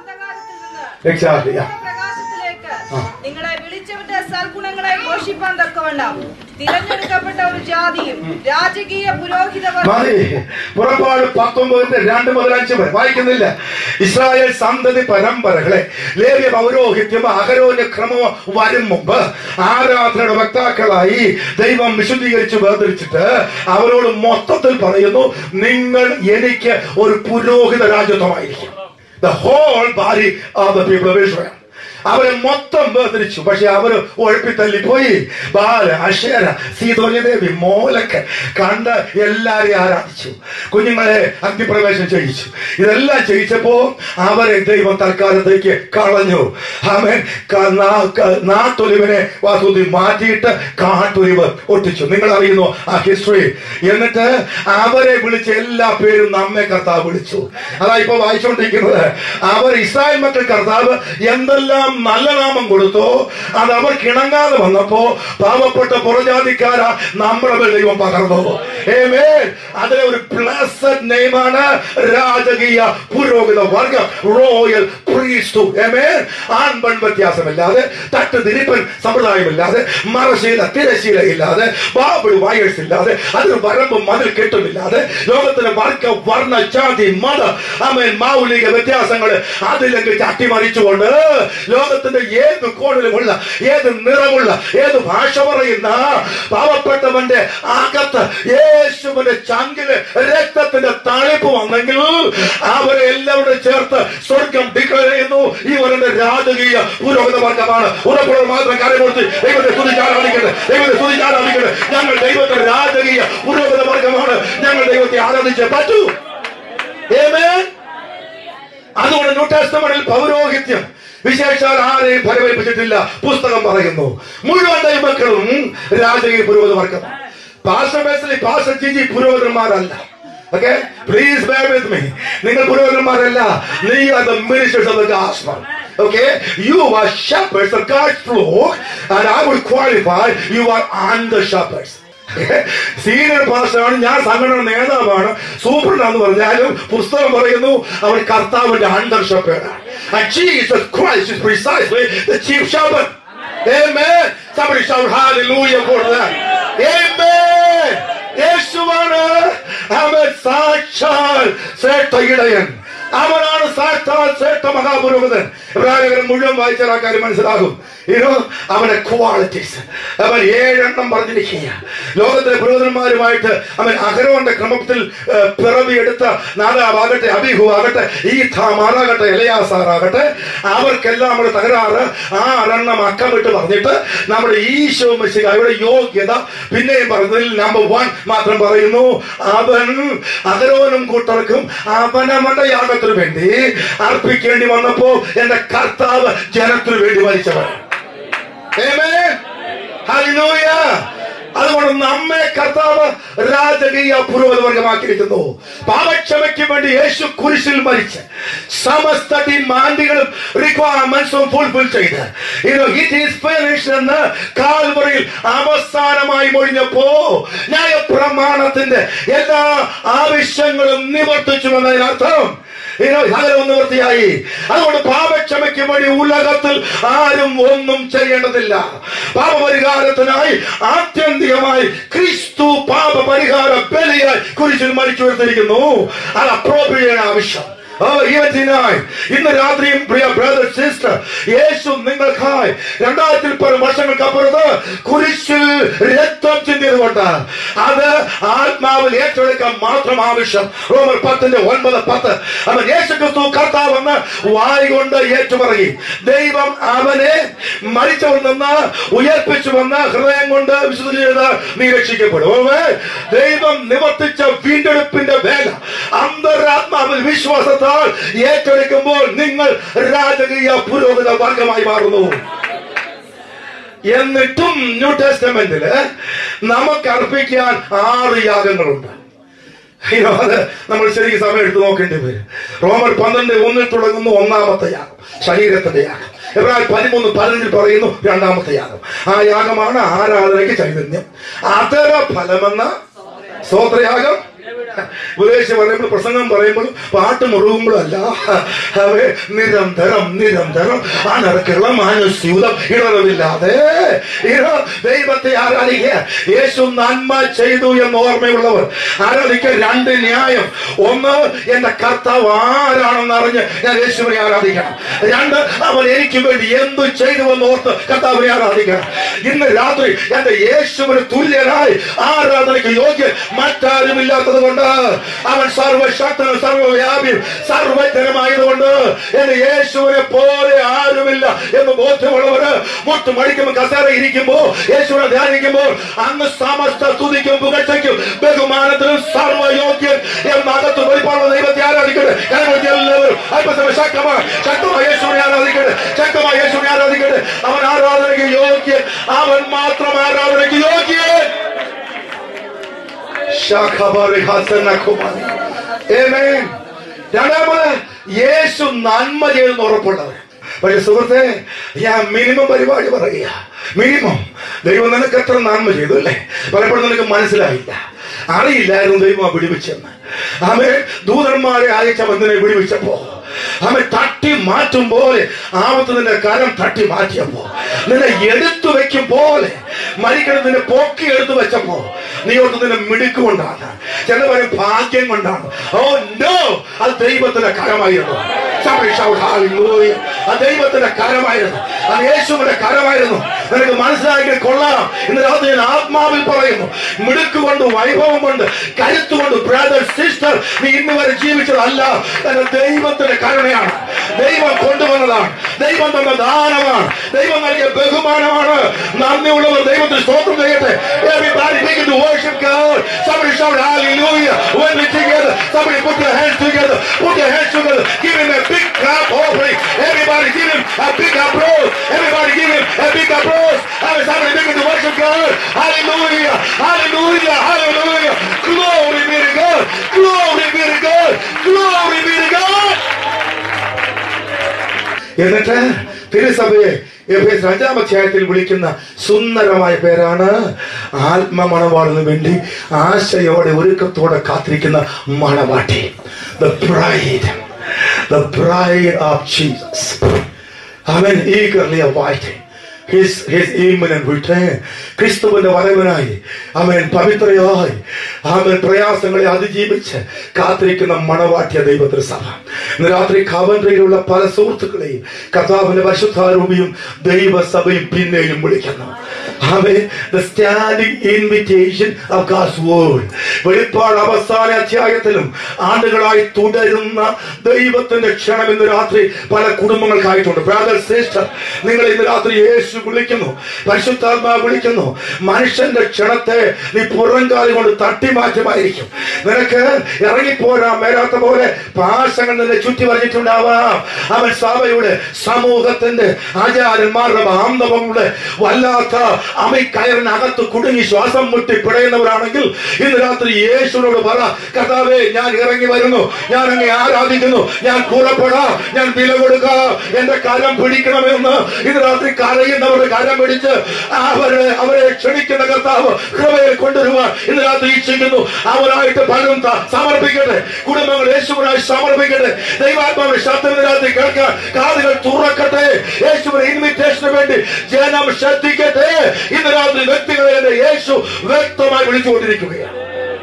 Exactly, yeah. പ്രകാശത്തിലേക്ക് ആ. നിങ്ങളെ വിളിച്ചവന്റെ സൽഗുണങ്ങളെ ഘോഷിപ്പാൻ തക്കവണ്ണം തിരഞ്ഞെടുക്കപ്പെട്ട ഒരു ജാതിയും രാജകീയ പുരോഹിത മതി പുറപ്പാട് പത്തൊമ്പതിന്റെ രണ്ട് മുതൽ അഞ്ച് വരെ വായിക്കുന്നില്ല ഇസ്രായേൽ സന്തതി പരമ്പരകളെ ലേവ്യ പൗരോഹിത്യം അഹരോന്യ ക്രമം വരും മുമ്പ് ആരാധനയുടെ വക്താക്കളായി ദൈവം വിശുദ്ധീകരിച്ച് വേർതിരിച്ചിട്ട് അവരോട് മൊത്തത്തിൽ പറയുന്നു നിങ്ങൾ എനിക്ക് ഒരു പുരോഹിത രാജ്യത്വമായിരിക്കും the whole body of the people of Israel അവരെ മൊത്തം വേർതിരിച്ചു പക്ഷെ അവര് ഒഴപ്പിത്തള്ളിപ്പോയി ബാല അഷേര സീതോന്യദേവി മോലക്ക് കണ്ട് എല്ലാരെയും ആരാധിച്ചു കുഞ്ഞുങ്ങളെ അഗ്നിപ്രവേശം ചെയ്യിച്ചു ഇതെല്ലാം ചെയ്യിച്ചപ്പോ അവരെ ദൈവം തൽക്കാലത്തേക്ക് കളഞ്ഞു അവൻ ക- നാ- ക- നാട്ടൊലിവിനെ വാസുതി മാറ്റിയിട്ട് കാട്ടൊലിവ് ഒട്ടിച്ചു നിങ്ങൾ അറിയുന്നു ആ ഹിസ്റ്ററി എന്നിട്ട് അവരെ വിളിച്ച് എല്ലാ പേരും നമ്മെ കർത്താവ് വിളിച്ചു അതാ ഇപ്പൊ വായിച്ചുകൊണ്ടിരിക്കുന്നത് അവർ ഇസ്രായേൽ മക്കൾ കർത്താവ് എന്തെല്ലാം നല്ല നാമം കൊടുത്തോ അത് അവർക്ക് ഇണങ്ങാതെ വന്നപ്പോ പാവപ്പെട്ട പുറജാതിക്കാരാ നമ്മുടെ മേൽ ദൈവം പകർന്നു Amen. അതിലെ ഒരു ബ്ലസ്ഡ് നെയ്മാണ് രാജകീയ പുരോഹിത വർഗം റോയൽ പ്രീസ്റ്റു ആൺ പെൺ വ്യത്യാസമില്ലാതെ തട്ട് തിരിപ്പൻ സമ്പ്രദായമില്ലാതെ മറശീല തിരശീല ഇല്ലാതെ ബാബിൾ വയേഴ്സ് ഇല്ലാതെ അതിന് വരമ്പ് മതിൽ കെട്ടുമില്ലാതെ ലോകത്തിലെ വർഗ വർണ്ണ ജാതി മത അമേൻ മൗലിക വ്യത്യാസങ്ങൾ അതിലേക്ക് ചട്ടിമറിച്ചുകൊണ്ട് ലോകത്തിന്റെ ഏത് കോണിലുമുള്ള ഏത് നിറമുള്ള ഏത് ഭാഷ പറയുന്ന പാവപ്പെട്ടവന്റെ അകത്ത് യേശുവിന്റെ ചങ്കില് രക്തത്തിന്റെ തളിപ്പ് വന്നെങ്കിൽ അവരെ എല്ലാവരും ചേർത്ത് സ്വർഗം ഡിക്ലെയർ ചെയ്യുന്നു ഇവരുടെ രാജകീയ പുരോഹിത വർഗമാണ് ഉറപ്പുള്ള മാത്രം കാര്യം കൊടുത്ത് ദൈവത്തെ സ്തുതിച്ചാരാധിക്കട്ടെ ദൈവത്തെ സ്തുതിച്ചാരാധിക്കട്ടെ ഞങ്ങൾ ദൈവത്തിന്റെ രാജകീയ പുരോഹിത വർഗമാണ് ഞങ്ങൾ ദൈവത്തെ ആരാധിച്ചേ പറ്റൂ Amen. അതുകൊണ്ട് ന്യൂ ടെസ്റ്റമെന്റിൽ പൗരോഹിത്യം വിശേഷാൽ ആരെയും ഫലമേൽപ്പിച്ചിട്ടില്ല പുസ്തകം പറയുന്നു മുഴുവൻ ദൈവമക്കളും രാജകീയ പുരോഹിത വർഗം പാസ്റ്റർ ബേസിലി പാസ്റ്റർ ജിജി പുരോഹിതന്മാരല്ല okay please bear with me നിങ്ങൾ പുരോഹിതന്മാരല്ല നീ are the ministers of the gospel Okay, you are shepherds of God's flock, and I would qualify you are under shepherds. Senior പാസ്റ്ററാണ് ഞാൻ സംഘടന നേതാവാണ് സൂപ്രണ്ടാന്ന് പറഞ്ഞാലും പുസ്തകം പറയുന്നു അവൻ കർത്താവിന്റെ അണ്ടർ ഷെപ്പേർഡാണ് And Jesus Christ is precisely the chief shepherd. Amen. Somebody shout hallelujah for that. Amen. യേശുവാണ് അവൻ സാക്ഷാൽ ശ്രേഷ്ഠ ഇടയൻ അവനാണ് സാക്ഷാൽ ശ്രേഷ്ഠ മഹാപുരോഹിതൻ ഇബ്രാഹിം മുഴുവൻ വായിച്ചാൽ ആ കാര്യം മനസ്സിലാകും ഇനോ അവന്റെ ക്വാളിറ്റീസ് അവൻ ഏഴെണ്ണം പറഞ്ഞിരിക്കുക ലോകത്തിലെ പുരോഹിതന്മാരുമായിട്ട് അവൻ അഹരോന്റെ ക്രമത്തിൽ ഏഹ്, പിറവിയെടുത്ത നാദാവാകട്ടെ അബിഹു ആകട്ടെ ഈ ഥാമാറാകട്ടെ എലയാസാറാകട്ടെ അവർക്കെല്ലാം നമ്മുടെ തകരാറ് ആറെണ്ണം അക്കമിട്ട് പറഞ്ഞിട്ട് നമ്മുടെ ഈശോ മിശിഹായുടെ യോഗ്യത പിന്നെയും പറഞ്ഞതിൽ നമ്പർ വൺ മാത്രം പറയുന്നു അവൻ അഹരോനും കൂട്ടർക്കും അവനവന്റെ യാഗത്തിനു വേണ്ടി അർപ്പിക്കേണ്ടി വന്നപ്പോ എന്റെ കർത്താവ് ജനത്തിനു വേണ്ടി മരിച്ചവൻ Amen. Hallelujah. അതുകൊണ്ട് നമ്മെ കർത്താവ് രാജകീയ പുരോഗതവർഗമാക്കിയിരിക്കുന്നു പാപക്ഷമയ്ക്ക് വേണ്ടി യേശു കുരിശിൽ മരിച്ച് സമസ്ത ഡിമാൻഡുകളും റിക്വയർമെന്റ്സും ഫുൾഫിൽ ചെയ്ത് ഇറ്റ് ഈസ് ഫിനിഷ് എന്ന് കാൽവറിയിൽ അവസാനമായി മൊഴിഞ്ഞപ്പോ ന്യായപ്രമാണത്തിന്റെ എല്ലാ ആവശ്യങ്ങളും നിവർത്തിച്ചു എന്നതിനർത്ഥം ഇനോ സകലം നിവൃത്തിയായി അതുകൊണ്ട് പാപക്ഷമയ്ക്ക് വേണ്ടി ഉലകത്തിൽ ആരും ഒന്നും ചെയ്യേണ്ടതില്ല പാപപരിഹാരത്തിനായി ആത്യന്തികമായി ക്രിസ്തു പാപപരിഹാര ബലിയായി കുരിശിൽ മരിച്ചു വരുത്തിയിരിക്കുന്നു അത് അപ്രോപ്രിയാണ് ആവശ്യം ഓ even tonight, ഇന്ന് രാത്രിയും പ്രിയ ബ്രദർ സിസ്റ്റർ യേശു നിങ്ങൾക്കായി രണ്ടായിരത്തിൽ പല വർഷങ്ങൾക്ക് അപ്പുറത്ത് കുരിശിൽ രക്തം ചിന്തിയതുകൊണ്ട് അത് ആത്മാവിൽ ഏറ്റെടുക്കാൻ മാത്രം ആവശ്യം റോമർ പത്തിന്റെ ഒൻപത് പത്ത് അവൻ യേശു ക്രിസ്തു കർത്താവെന്ന് വായി കൊണ്ട് ഏറ്റുപറയും ദൈവം അവനെ മരിച്ചവരിൽ നിന്ന് ഉയർപ്പിച്ചു വന്ന് ഹൃദയം കൊണ്ട് വിശുദ്ധ ചെയ്ത് നീ രക്ഷിക്കപ്പെടും ആമേൻ. ദൈവം നിവർത്തിച്ച വീണ്ടെടുപ്പിന്റെ വേല അന്തരാത്മാവിൽ വിശ്വാസത്താൽ ഏറ്റെടുക്കുമ്പോൾ നിങ്ങൾ രാജകീയ പുരോഗത വർഗമായി മാറുന്നു എന്നിട്ടും ന്യൂ ടെസ്റ്റമെന്റില് നമുക്ക് അർപ്പിക്കാൻ ആറ് യാഗങ്ങളുണ്ട് അയ്യോ അത് നമ്മൾ ശരിക്കും സമയം എടുത്ത് നോക്കേണ്ടി വരും റോമർ പന്ത്രണ്ട് ഒന്നിൽ തുടങ്ങുന്നു ഒന്നാമത്തെ യാഗം ശരീരത്തിന്റെ യാഗം എബ്രാഹിം പതിമൂന്ന് പതിനഞ്ചിൽ പറയുന്നു രണ്ടാമത്തെ യാഗം ആ യാഗമാണ് ആരാധനയ്ക്ക് ചൈതന്യം അതര ഫലമെന്ന സ്തോത്രയാഗം ഉപദേശിച്ച് പറയുമ്പോൾ പ്രസംഗം പറയുമ്പോൾ പാട്ട് മുറുകുമ്പോഴും അല്ല അവേ നിരന്തരം നിരന്തരം അനർക്കുള്ള മാനുസ്യൂതം ഇടറില്ലാതെ ഇട ദൈവത്തെ ആരാധിക്കുക യേശു നന്മ ചെയ്തു എന്ന് ഓർമ്മയുള്ളവർ ആരാധിക്കുക രണ്ട് ന്യായം ഒന്ന് എന്റെ കർത്താവ് ആരാണെന്ന് അറിഞ്ഞ് ഞാൻ യേശുവിനെ ആരാധിക്കണം രണ്ട് അവൻ എനിക്ക് വേണ്ടി എന്തു ചെയ്തു എന്ന് ഓർത്ത് കർത്താവിനെ ആരാധിക്കണം ഇന്ന് രാത്രി എന്റെ യേശുവിന് തുല്യനായി ആരാധനയ്ക്ക് യോഗ്യൻ മറ്റാരുമില്ലാത്തത് കൊണ്ട് അവൻ സർവശക്തനും സർവവ്യാപിയും സർവജ്ഞനുമായതുകൊണ്ട് എന്റെ യേശുവിനെ പോലെ ആരുമില്ല എന്ന് ബോധ്യമുള്ളവര് മുട്ട് മടിക്കുമ്പോൾ കസേര ഇരിക്കുമ്പോ യേശുവിനെ ധ്യാനിക്കുമ്പോൾ അങ്ങ് സമസ്ത സ്തുതിക്കും പുകഴ്ചയ്ക്കും ബഹുമാനത്തിനും സർവയോഗ്യൻ എന്നകത്ത് വെളിപ്പാടുള്ള ദൈവത്തെ ആരാധിക്കട്ടെ കരമൊഴി എല്ലാവരും അല്പസമയം ശക്തമായി ശക്തമായി യേശുവിനെ ആരാധിക്കട്ടെ ശക്തമായി യേശുവിനെ ആരാധിക്കട്ടെ അവൻ ആരാധനയ്ക്ക് യോഗ്യൻ അവൻ മാത്രം ആരാധനയ്ക്ക് യോഗ്യൻ ശാഖാബാറിഹാസനകുമാരി. Amen. രണ്ടാമത് യേശു നന്മ ചെയ്യുന്ന ഉറപ്പുള്ളവർ പക്ഷെ സുഹൃത്തെ ഞാൻ മിനിമം പരിപാടി പറയുക മിനിമം ദൈവം നിനക്ക് എത്ര നന്മ ചെയ്തു അല്ലേ പലപ്പോഴും നിനക്ക് മനസ്സിലായില്ല അറിയില്ലായിരുന്നു ദൈവം വിടിവിച്ചെന്ന് ആമേ ദൂതന്മാരെ അയച്ച നിന്നെ വിടിവിച്ചപ്പോ അവൻ തട്ടി മാറ്റും പോലെ ആവത്ത് നിന്റെ കരം തട്ടി മാറ്റിയപ്പോ നിന്നെ എടുത്തു വെക്കും പോലെ മരിക്കണം നിന്നെ പൊക്കി എടുത്തു വെച്ചപ്പോ നീ ഓർത്ത് നിന്നെ മിടുക്ക് കൊണ്ടാണ് ചിലവരെ ഭാഗ്യം കൊണ്ടാണ് ഓ നോ അത് ദൈവത്തിന്റെ കരമായിരുന്നു Somebody shout hallelujah. അത് ദൈവത്തിന്റെ കരമായിരുന്നു അത് യേശുവിന്റെ കരമായിരുന്നു നിനക്ക് മനസ്സിലാക്കി കൊള്ളാം ഇന്ന് രാത്രി ഞാൻ ആത്മാവിൽ പറയുന്നു മിടുക്ക് കൊണ്ട് വൈഭവം കൊണ്ട് കരുത്ത് കൊണ്ട് ബ്രദർ സിസ്റ്റർ നീ ഇന്ന് വരെ ജീവിച്ചതല്ല എന്റെ ദൈവത്തിന്റെ കരുണയാണ് ദൈവം കൊണ്ടുവന്നതാണ് ദൈവം തന്ന ദാനമാണ് ദൈവം നൽകിയ ബഹുമാനമാണ് നന്ദിയുള്ളവർ ദൈവത്തിന് സ്തോത്രം ചെയ്യട്ടെ Everybody begin to worship God. Somebody shout hallelujah. When we together, somebody put your hands together. Put your hands together. Give him a big clap offering. Everybody give him a big applause. Everybody give him a big applause. Have somebody begin to worship God. Hallelujah. Hallelujah. Hallelujah. Glory be to God. Glory be to God. Glory be to God. എന്നിട്ട് തിരുസഭയെ എഫേസ് അഞ്ചാം അധ്യായത്തിൽ വിളിക്കുന്ന സുന്ദരമായ പേരാണ് ആത്മമണവാളിന് വേണ്ടി ആശയോടെ ഒരുക്കത്തോടെ കാത്തിരിക്കുന്ന മണവാട്ടി the bride the bride of Jesus അവൻ eagerly awaiting his his imminent return ക്രിസ്തുവിന്റെ വരവിനായി അവൻ പവിത്രയായി അവൻ പ്രയാസങ്ങളെ അതിജീവിച്ച് കാത്തിരിക്കുന്ന മണവാട്ടിയ ദൈവത്തിന് സഭ ഇന്ന് രാത്രി കാവൻട്രിയിലുള്ള പല സുഹൃത്തുക്കളെയും കർത്താവിന്റെ പരിശുദ്ധാരൂപിയും ദൈവസഭയും പിന്നെയും വിളിക്കുന്നു അവൻ the standing invitation of God's word വെളിപ്പാട് അവസാന അധ്യായത്തിലും ആണ്ടുകളായി തുടരുന്ന ദൈവത്തിന്റെ ക്ഷണം ഇന്ന് രാത്രി പല കുടുംബങ്ങൾക്കായിട്ടുണ്ട് ബ്രാദർ സിസ്റ്റർ നിങ്ങൾ ഇന്ന് രാത്രി യേശു വിളിക്കുന്നു പരിശുദ്ധാത്മാ വിളിക്കുന്നു മനുഷ്യന്റെ ക്ഷണത്തെ നീ പുറംകാലി കൊണ്ട് തട്ടി മാറ്റുമായിരിക്കും നിനക്ക് ഇറങ്ങിപ്പോരാൻ മേലാത്ത പോലെ പാശങ്ങൾ നിന്നെ ചുറ്റി വരഞ്ഞിട്ടുണ്ടാവാം അവൻ സഭയുടെ സമൂഹത്തിന്റെ ആചാര്യന്മാരുടെ ബാന്ധവങ്ങളുടെ വല്ലാത്ത അമിക്കയറിനകത്ത് കുടുങ്ങി ശ്വാസം മുട്ടി പിടയുന്നവരാണെങ്കിൽ ഇന്ന് രാത്രി യേശുവിനോട് പറ കർത്താവേ ഞാൻ ഇറങ്ങി വരുന്നു ഞാൻ അങ്ങേ ആരാധിക്കുന്നു ഞാൻ കൂറപ്പെടാം ഞാൻ വില കൊടുക്കാം എന്റെ കരം പിടിക്കണമെന്ന് ഇന്ന് രാത്രി കരയുന്നവരുടെ കരം പിടിച്ച് അവരെ അവരെ ക്ഷണിക്കുന്ന കർത്താവ് കൃപയെ കൊണ്ടുവരുവാൻ ഇന്ന് രാത്രി ഇച്ഛിക്കുന്നു അവരായിട്ട് പലരും ത- സമർപ്പിക്കട്ടെ കുടുംബങ്ങൾ യേശുവിനായി സമർപ്പിക്കട്ടെ ദൈവാത്മാവിന്റെ ശബ്ദം ഇന്ന് രാത്രി കേൾക്കാൻ കാതുകൾ തുറക്കട്ടെ യേശുവിന്റെ ഇൻവിറ്റേഷന് വേണ്ടി ജനം ശ്രദ്ധിക്കട്ടെ ഇന്ന് രാത്രി വ്യക്തികളെ എന്റെ യേശു വ്യക്തമായി വിളിച്ചുകൊണ്ടിരിക്കുകയാണ്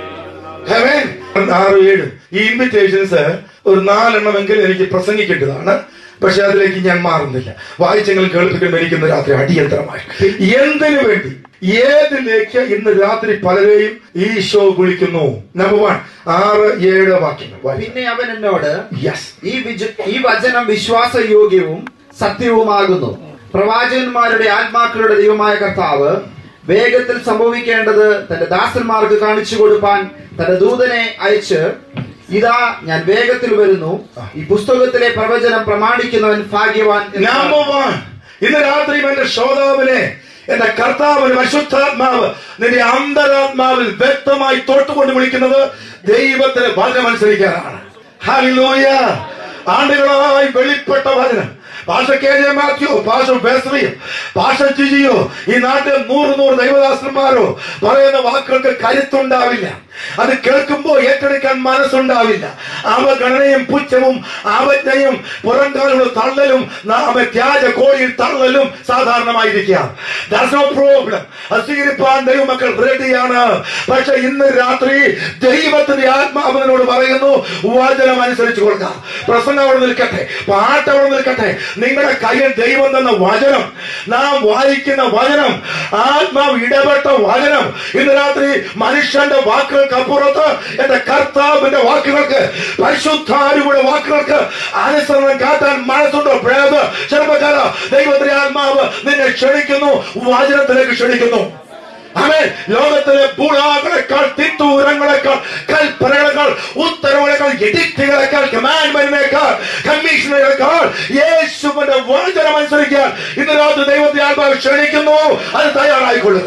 Amen. ആറ് ഏഴ് ഈ ഇൻവിറ്റേഷൻസ് ഒരു നാലെണ്ണമെങ്കിലും എനിക്ക് പ്രസംഗിക്കേണ്ടതാണ് പക്ഷെ അതിലേക്ക് ഞാൻ മാറുന്നില്ല വായിച്ചെങ്കിലും കേൾപ്പിക്കുമ്പോൾ എനിക്കിന്ന് രാത്രി അടിയന്തരമായി എന്തിനു വേണ്ടി ഏതിലേക്ക് ഇന്ന് രാത്രി പലരെയും ഈശോ വിളിക്കുന്നു നമ്പർ വൺ ആറ് ഏഴ് വാക്യങ്ങൾ പിന്നെ അവൻ എന്നോട് യെസ് ഈ വിജ- ഈ വചനം വിശ്വാസയോഗ്യവും സത്യവുമാകുന്നു പ്രവാചകന്മാരുടെ ആത്മാക്കളുടെ ദൈവമായ കർത്താവ് വേഗത്തിൽ സംഭവിക്കേണ്ടത് തന്റെ ദാസന്മാർക്ക് കാണിച്ചു കൊടുപ്പാൻ തന്റെ ദൂതനെ അയച്ച് ഇതാ ഞാൻ വേഗത്തിൽ വരുന്നു ഈ പുസ്തകത്തിലെ പ്രവചനം പ്രമാണിക്കുന്നവൻ ഭാഗ്യവാൻ എന്ന് നമ്പർ വൺ ഇന്ന് രാത്രി എന്റെ ശ്രോതാവിനെ എന്റെ കർത്താവിന് പരിശുദ്ധാത്മാവ് നിന്റെ അന്തരാത്മാവിൽ വ്യക്തമായി തൊട്ടുകൊണ്ട് വിളിക്കുന്നത് ദൈവത്തിന് വചനമനുസരിക്കാനാണ് ഹല്ലേലൂയ ആണ്ടുകളായി വെളിപ്പെട്ട വചനം പാഷ കെ ജെ മാത്യോ പാഷ ബെസ്രിയോ പാഷ ജിജിയോ ഈ നാട്ടിൽ നൂറ് നൂറ് ദൈവദാസന്മാരോ പറയുന്ന വാക്കുകൾക്ക് കരുത്തുണ്ടാവില്ല അത് കേൾക്കുമ്പോൾ ഏറ്റെടുക്കാൻ മനസ്സുണ്ടാവില്ല അവഗണനയും പുച്ഛവും അവജ്ഞയും പുറംകാലുള്ള തള്ളലും നാമ ത്യാജ കോഴിയിൽ തള്ളലും സാധാരണമായിരിക്കാം ദാറ്റ്സ് നോ പ്രോബ്ലം അത് സ്വീകരിപ്പാൻ ദൈവമക്കൾ റെഡിയാണ് പക്ഷെ ഇന്ന് രാത്രി ദൈവത്തിന്റെ ആത്മാവിനോട് പറയുന്നു വചനം അനുസരിച്ച് കൊടുക്കാം പ്രസംഗം അവിടെ നിൽക്കട്ടെ പാട്ട് അവിടെ നിൽക്കട്ടെ നിങ്ങളുടെ കയ്യിൽ ദൈവം തന്ന വചനം നാം വായിക്കുന്ന വചനം ആത്മാവ് ഇടപെട്ട വചനം ഇന്ന് രാത്രി മനുഷ്യന്റെ വാക്കുകൾക്ക് അപ്പുറത്ത് എന്റെ കർത്താവിന്റെ വാക്കുകൾക്ക് പരിശുദ്ധാരുടെ വാക്കുകൾക്ക് അനുസരണം കാട്ടാൻ മനസ്സുണ്ടോ പ്രേത ചെറുപ്പക്കാര ദൈവത്തിന്റെ ആത്മാവ് നിന്നെ ക്ഷണിക്കുന്നു വചനത്തിലേക്ക് ക്ഷണിക്കുന്നു അവൻ ലോകത്തിലെ പുഴകളെക്കാൾ തിത്തൂരങ്ങളെക്കാൾ കൽപ്പനകളെക്കാൾ ഉത്തരവുകളെക്കാൾ എഡിക്റ്റുകളെക്കാൾ കമാൻഡ്മെന്റിനേക്കാൾ കമ്മീഷനുകളെക്കാൾ യേശുവിന്റെ വചനം അനുസരിക്കാൻ ഇന്ന് രാത്രി ദൈവത്തെ ആത്മാവ് ക്ഷണിക്കുന്നു അത് തയ്യാറായിക്കൊള്ളുക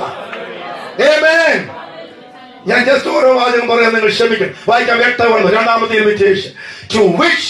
Amen. ഞാൻ ജസ്റ്റ് ഓരോ വാചകം പറയാൻ നിങ്ങൾ ക്ഷമിക്കും വായിക്കാം വ്യക്തമാണ് രണ്ടാമത്തെ invitation to which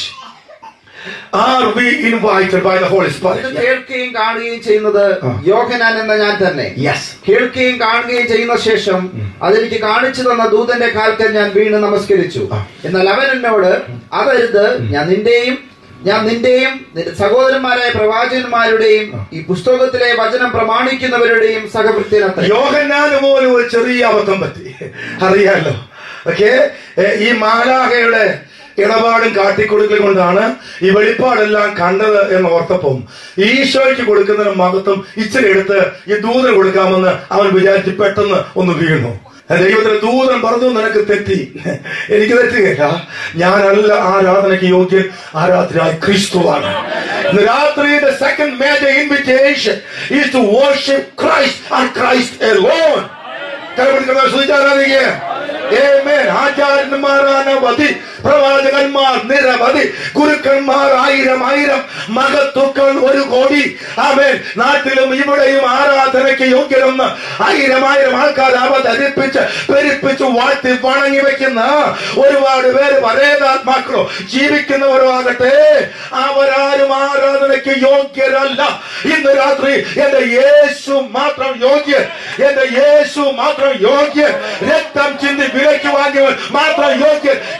are we invited by the holy ഇത് സ്പിരിറ്റ് കേൾക്കുകയും കാണുകയും ചെയ്യുന്നത് ആ. യോഹനാൻ എന്ന ഞാൻ തന്നെ യെസ് കേൾക്കുകയും കാണുകയും ചെയ്യുന്ന ശേഷം അതെനിക്ക് കാണിച്ചു തന്ന ദൂതന്റെ കാൽക്കൽ ഞാൻ വീണ് നമസ്കരിച്ചു ആ. എന്നാൽ അവൻ എന്നോട് അതരുത് ഞാൻ നിന്റെയും ഞാൻ നിന്റെയും നിന്റെ സഹോദരന്മാരായ പ്രവാചകന്മാരുടെയും ഈ പുസ്തകത്തിലെ വചനം പ്രമാണിക്കുന്നവരുടെയും സഹവൃത്തിനത്ര യോഹന്നാന് പോലും ഒരു ചെറിയ അബദ്ധം പറ്റി അറിയാലോ ഓക്കെ ഈ മാലാഹയുടെ ഇടപാടും കാട്ടിക്കൊടുക്കൽ കൊണ്ടാണ് ഈ വെളിപ്പാടെല്ലാം കണ്ടത് എന്ന് ഓർത്തപ്പം ഈശോയ്ക്ക് കൊടുക്കുന്നതിന് മഹത്വം ഇച്ചിരി എടുത്ത് ഈ ദൂതന് കൊടുക്കാമെന്ന് അവൻ വിചാരിച്ച് പെട്ടെന്ന് ഒന്ന് വീണു ദൈവത്തിന്റെ ദൂതൻ പറഞ്ഞു നിനക്ക് തെറ്റി എനിക്ക് തെറ്റുകയില്ല ഞാനല്ല ആരാധനയ്ക്ക് യോഗ്യൻ ആരാധനായ ക്രിസ്തുവാണ് ഇന്ന് രാത്രിയുടെ second major invitation is to worship Christ and Christ alone കരപിടിക്കുന്ന സ്തുതിച്ചാരാധിക്കുക Amen. ആചാര്യന്മാരാനവധി പ്രവാചകന്മാർ നിരവധി ഗുരുക്കന്മാർ ആയിരം ആയിരം മഹത്തുക്കൾ ഒരു കോടി ആമേൻ നാട്ടിലും ഇവിടെയും ആരാധനയ്ക്ക് യോഗ്യരെന്ന് ആയിരം ആയിരം ആൾക്കാർ അവതരിപ്പിച്ച് പെരുപ്പിച്ച് വാഴ്ത്തി വണങ്ങി വെക്കുന്ന ഒരുപാട് പേര് പരേതാത്മാക്കളോ ജീവിക്കുന്നവരോ ആകട്ടെ അവരാരും ആരാധനയ്ക്ക് യോഗ്യരല്ല ഇന്ന് രാത്രി എന്റെ യേശു മാത്രം യോഗ്യൻ എന്റെ യേശു മാത്രം യോഗ്യൻ രക്തം ചിന്തി വിലയ്ക്ക് വാങ്ങിയവൻ മാത്രം യോഗ്യൻ കുരിശിൽ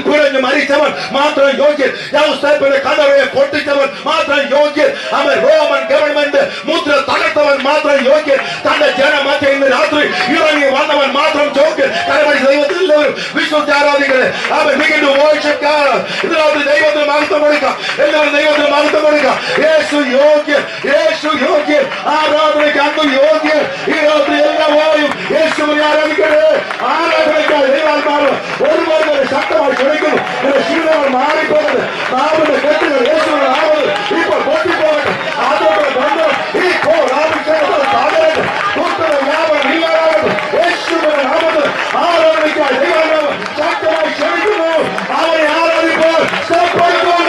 പിഴഞ്ഞു മരിച്ചവൻ മാത്രം യോഗ്യൻ യൗസേപ്പിന്റെ കടവയെ പൊട്ടിച്ചവൻ മാത്രം യോഗ്യൻ അവൻ റോമൻ ഗവൺമെന്റ് മുദ്ര തകർത്തവൻ മാത്രം യോഗ്യൻ തന്റെ ജനമധ്യ ഇന്ന് രാത്രി ഇറങ്ങി വന്നവൻ മാത്രം യോഗ്യൻ കരമണി ദൈവത്തിൽ എല്ലാവരും വിശ്വസിച്ച് ആരാധികളെ അവൻ വീണ്ടും മോശക്കാരൻ ഇന്ന് രാത്രി ദൈവത്തിന് മഹത്വം കൊടുക്കാം എല്ലാവരും ദൈവത്തിന് മഹത്വം കൊടുക്കാം യേശു യോഗ്യൻ യേശു യോഗ്യൻ ആരാധനയ്ക്ക് അന്ന് യോഗ്യൻ ഈ രാത്രി എല്ലാവരും യേശുവിനെ ആരാധിക്കണേ ആരാധനയ്ക്കായി ദൈവാത്മാവ് ഒരുപാട് പേരെ ശക്തമായി ക്ഷണിക്കുന്നു എന്റെ ക്ഷീണങ്ങൾ മാറിപ്പോകട്ടെ നാവിന്റെ കെട്ടുകൾ യേശുവിനെ ആവത് ഇപ്പോൾ പൊട്ടിപ്പോകട്ടെ അതോടെ ബന്ധം ഈ കോ അഭിഷേകത്തോടെ തകരട്ടെ പുസ്തക ലാഭം ഇല്ലാതാകട്ടെ യേശുവിനെ നാമത്തിൽ ആരാധനയ്ക്കായി ദൈവാത്മാവ് ശക്തമായി ക്ഷണിക്കുന്നു അവനെ ആരാധിപ്പോൾ സ്റ്റെപ്പായിക്കൊണ്ട്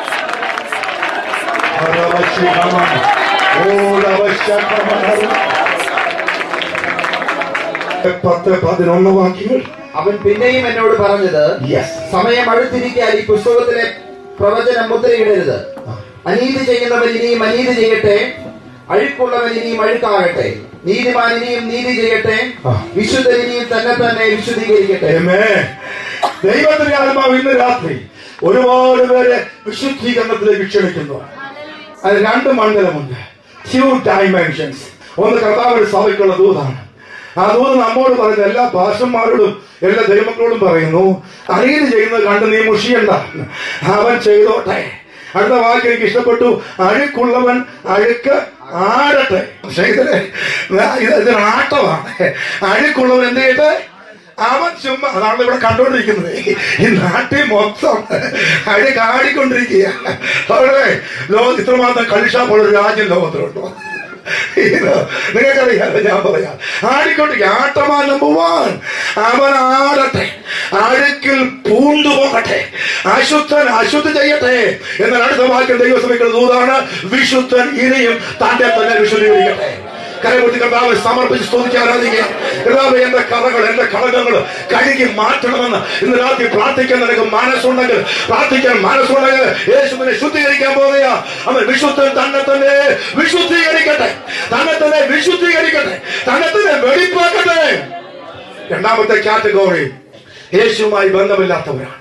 പത്ത് പതിനൊന്ന് വാക്യങ്ങൾ അവൻ പിന്നെയും എന്നോട് പറഞ്ഞത് യെസ് സമയം അടുത്തിരിക്കാൻ ഈ പുസ്തകത്തിലെ പ്രവചനം മുദ്രയിടരുത് അനീതി ചെയ്യുന്നവൻ ഇനിയും അനീതി ചെയ്യട്ടെ അഴുക്കുള്ളവൻ ഇനിയും അഴുക്കാകട്ടെ നീതിമാൻ ഇനിയും നീതി ചെയ്യട്ടെ ആ. വിശുദ്ധൻ ഇനിയും തന്നെ തന്നെ വിശുദ്ധീകരിക്കട്ടെ Amen. ദൈവത്തിന്റെ ആത്മാവ് ഇന്ന് രാത്രി ഒരുപാട് പേരെ വിശുദ്ധീകരണത്തിലേക്ക് ക്ഷണിക്കുന്നു അത് രണ്ട് മണ്ഡലമുണ്ട് ടു ഡൈമെൻഷൻസ് ഒന്ന് കർത്താവിന്റെ സഭയ്ക്കുള്ള ദൂതാണ് ആ ദൂത് നമ്മോട് പറയുന്ന എല്ലാ ഭാഷന്മാരോടും എല്ലാ ദൈവങ്ങളോടും പറയുന്നു അനീതി ചെയ്യുന്നത് കണ്ട് നീ മുഷിയണ്ട അവൻ ചെയ്തോട്ടെ അടുത്ത വാക്ക് എനിക്ക് ഇഷ്ടപ്പെട്ടു അഴുക്കുള്ളവൻ അഴുക്ക് ആടട്ടെ പക്ഷേ ഇതില് ഇത് ഇതൊരു ആട്ടമാണ് അഴുക്കുള്ളവൻ എന്ത് ചെയ്യട്ടെ അവൻ ചുമ്മാ അതാണ് ഇവിടെ കണ്ടുകൊണ്ടിരിക്കുന്നത് ഈ നാട്ടിൽ മൊത്തം അഴി കാടിക്കൊണ്ടിരിക്കുക അവിടെ ലോകം ഇത്രമാത്രം കളിഷാപ്പുള്ള ഒരു രാജ്യം ലോകത്തിലുണ്ടോ ഇത് നിങ്ങൾക്കറിയാലോ ഞാൻ പറയാം ആടിക്കൊണ്ടിരിക്കുക ആട്ടമാ നമ്പർ വൺ അവൻ ആടട്ടെ അഴുക്കിൽ പൂണ്ടുപോകട്ടെ അശുദ്ധൻ അശുദ്ധ ചെയ്യട്ടെ എന്നാൽ അടുത്ത വാക്യം ദൈവസഭയ്ക്കുള്ള ദൂതാണ് വിശുദ്ധൻ ഇനിയും തന്റെ തന്നെ വിശുദ്ധീകരിക്കട്ടെ കരപൊട്ടി കർത്താവ് സമർപ്പിച്ച് സ്തുതിച്ച് ആരാധിക്കുക കർത്താവ് എന്റെ കറകൾ എന്റെ കളകങ്ങൾ കഴുകി മാറ്റണമെന്ന് ഇന്ന് രാത്രി പ്രാർത്ഥിക്കാൻ നിനക്ക് മനസ്സുണ്ടെങ്കിൽ പ്രാർത്ഥിക്കാൻ മനസ്സുണ്ടെങ്കിൽ യേശുവിനെ ശുദ്ധീകരിക്കാൻ പോകുക അവൻ വിശുദ്ധൻ തന്നെ തന്നെ വിശുദ്ധീകരിക്കട്ടെ തന്നെ തന്നെ വിശുദ്ധീകരിക്കട്ടെ തന്നെ തന്നെ വെളിപ്പാക്കട്ടെ രണ്ടാമത്തെ കാറ്റഗോറി യേശുവുമായി ബന്ധമില്ലാത്തവരാണ്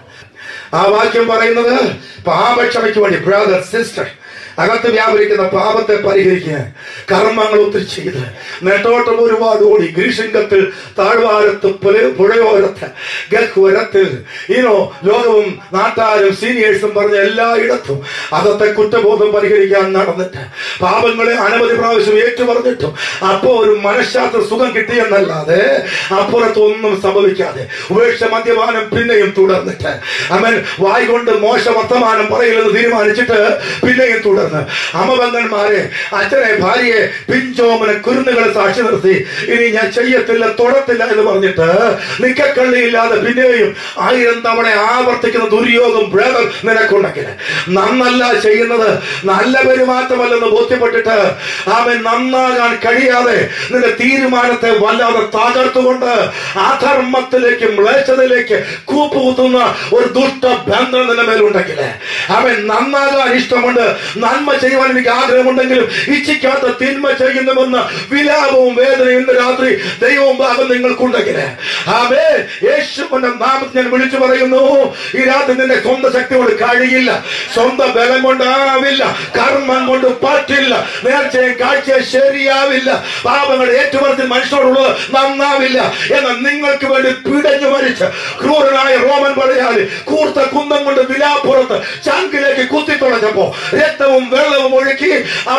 ആ വാക്യം പറയുന്നത് പാപക്ഷമയ്ക്ക് വേണ്ടി ബ്രദർ സിസ്റ്റർ അകത്ത് വ്യാപരിക്കുന്ന പാപത്തെ പരിഹരിക്കാൻ കർമ്മങ്ങൾ ഒത്തിരി ചെയ്ത് നെട്ടോട്ടം ഒരുപാട് ഓടി ഗ്രീഷിംഗത്തിൽ താഴ്വാരത്ത് പുല- പുഴയോരത്ത് ഗഹ്വരത്തിൽ ഈനോ ലോകവും നാട്ടാരും സീനിയേഴ്സും പറഞ്ഞ എല്ലായിടത്തും അകത്തെ കുറ്റബോധം പരിഹരിക്കാൻ നടന്നിട്ട് പാപങ്ങളെ അനവധി പ്രാവശ്യം ഏറ്റു പറഞ്ഞിട്ടും അപ്പോ ഒരു മനഃശാസ്ത്ര സുഖം കിട്ടിയെന്നല്ലാതെ അപ്പുറത്തൊന്നും സംഭവിക്കാതെ ഉപേക്ഷ മദ്യപാനം പിന്നെയും തുടർന്നിട്ട് അവൻ വായി കൊണ്ട് മോശ വർത്തമാനം പറയില്ലെന്ന് തീരുമാനിച്ചിട്ട് പിന്നെയും തുടർന്ന് അമബന്ധന്മാരെ അച്ഛനെ ഭാര്യയെ പിഞ്ചോമനെ കുരുന്നുകളെ സാക്ഷി നിർത്തി ഇനി ഞാൻ ചെയ്യത്തില്ല തൊടത്തില്ല എന്ന് പറഞ്ഞിട്ട് നിക്കക്കള്ളിയില്ലാതെ പിന്നെയും ആയിരം തവണ ആവർത്തിക്കുന്ന ദുര്യോഗം ബ്രദർ നിനക്കുണ്ടെങ്കിൽ നന്നല്ല ചെയ്യുന്നത് നല്ല പെരുമാറ്റമല്ലെന്ന് ബോധ്യപ്പെട്ടിട്ട് അവൻ നന്നാകാൻ കഴിയാതെ നിന്റെ തീരുമാനത്തെ വല്ലാതെ തകർത്തുകൊണ്ട് അധർമ്മത്തിലേക്ക് മ്ലേച്ഛതയിലേക്ക് കൂപ്പുകുത്തുന്ന ഒരു ദുഷ്ട ബന്ധം നിന്റെ മേലുണ്ടെങ്കിൽ അവൻ നന്നാകാൻ ഇഷ്ടമുണ്ട് നന്മ ചെയ്യുവാൻ എനിക്ക് ആഗ്രഹമുണ്ടെങ്കിലും ഇച്ഛിക്കാത്ത തിന്മ ചെയ്യുന്നുവെന്ന് വിലാപവും വേദനയും ഇന്ന് രാത്രി ദൈവവും ഭാഗം നിങ്ങൾക്കുണ്ടെങ്കിൽ ആമേ യേശുവിന്റെ നാമത്തിൽ ഞാൻ വിളിച്ചു പറയുന്നു ഈ രാത്രി നിന്റെ സ്വന്തം ശക്തി കൊണ്ട് കഴിയില്ല സ്വന്തം ബലം കൊണ്ടാവില്ല കർമ്മം കൊണ്ട് പറ്റില്ല നേർച്ചയും കാഴ്ചയും ശരിയാവില്ല പാപങ്ങൾ ഏറ്റുപറത്തിൽ മനുഷ്യരോടുള്ളത് നന്നാവില്ല എന്നാൽ നിങ്ങൾക്ക് വേണ്ടി പിടഞ്ഞു മരിച്ച് ക്രൂരനായ റോമൻ പടയാളി കൂർത്ത കുന്തം കൊണ്ട് വിലാപ്പുറത്ത് ചങ്കിലേക്ക് കുത്തിത്തുളഞ്ഞപ്പോ രക്തവും വെള്ളവും ഒഴുക്കി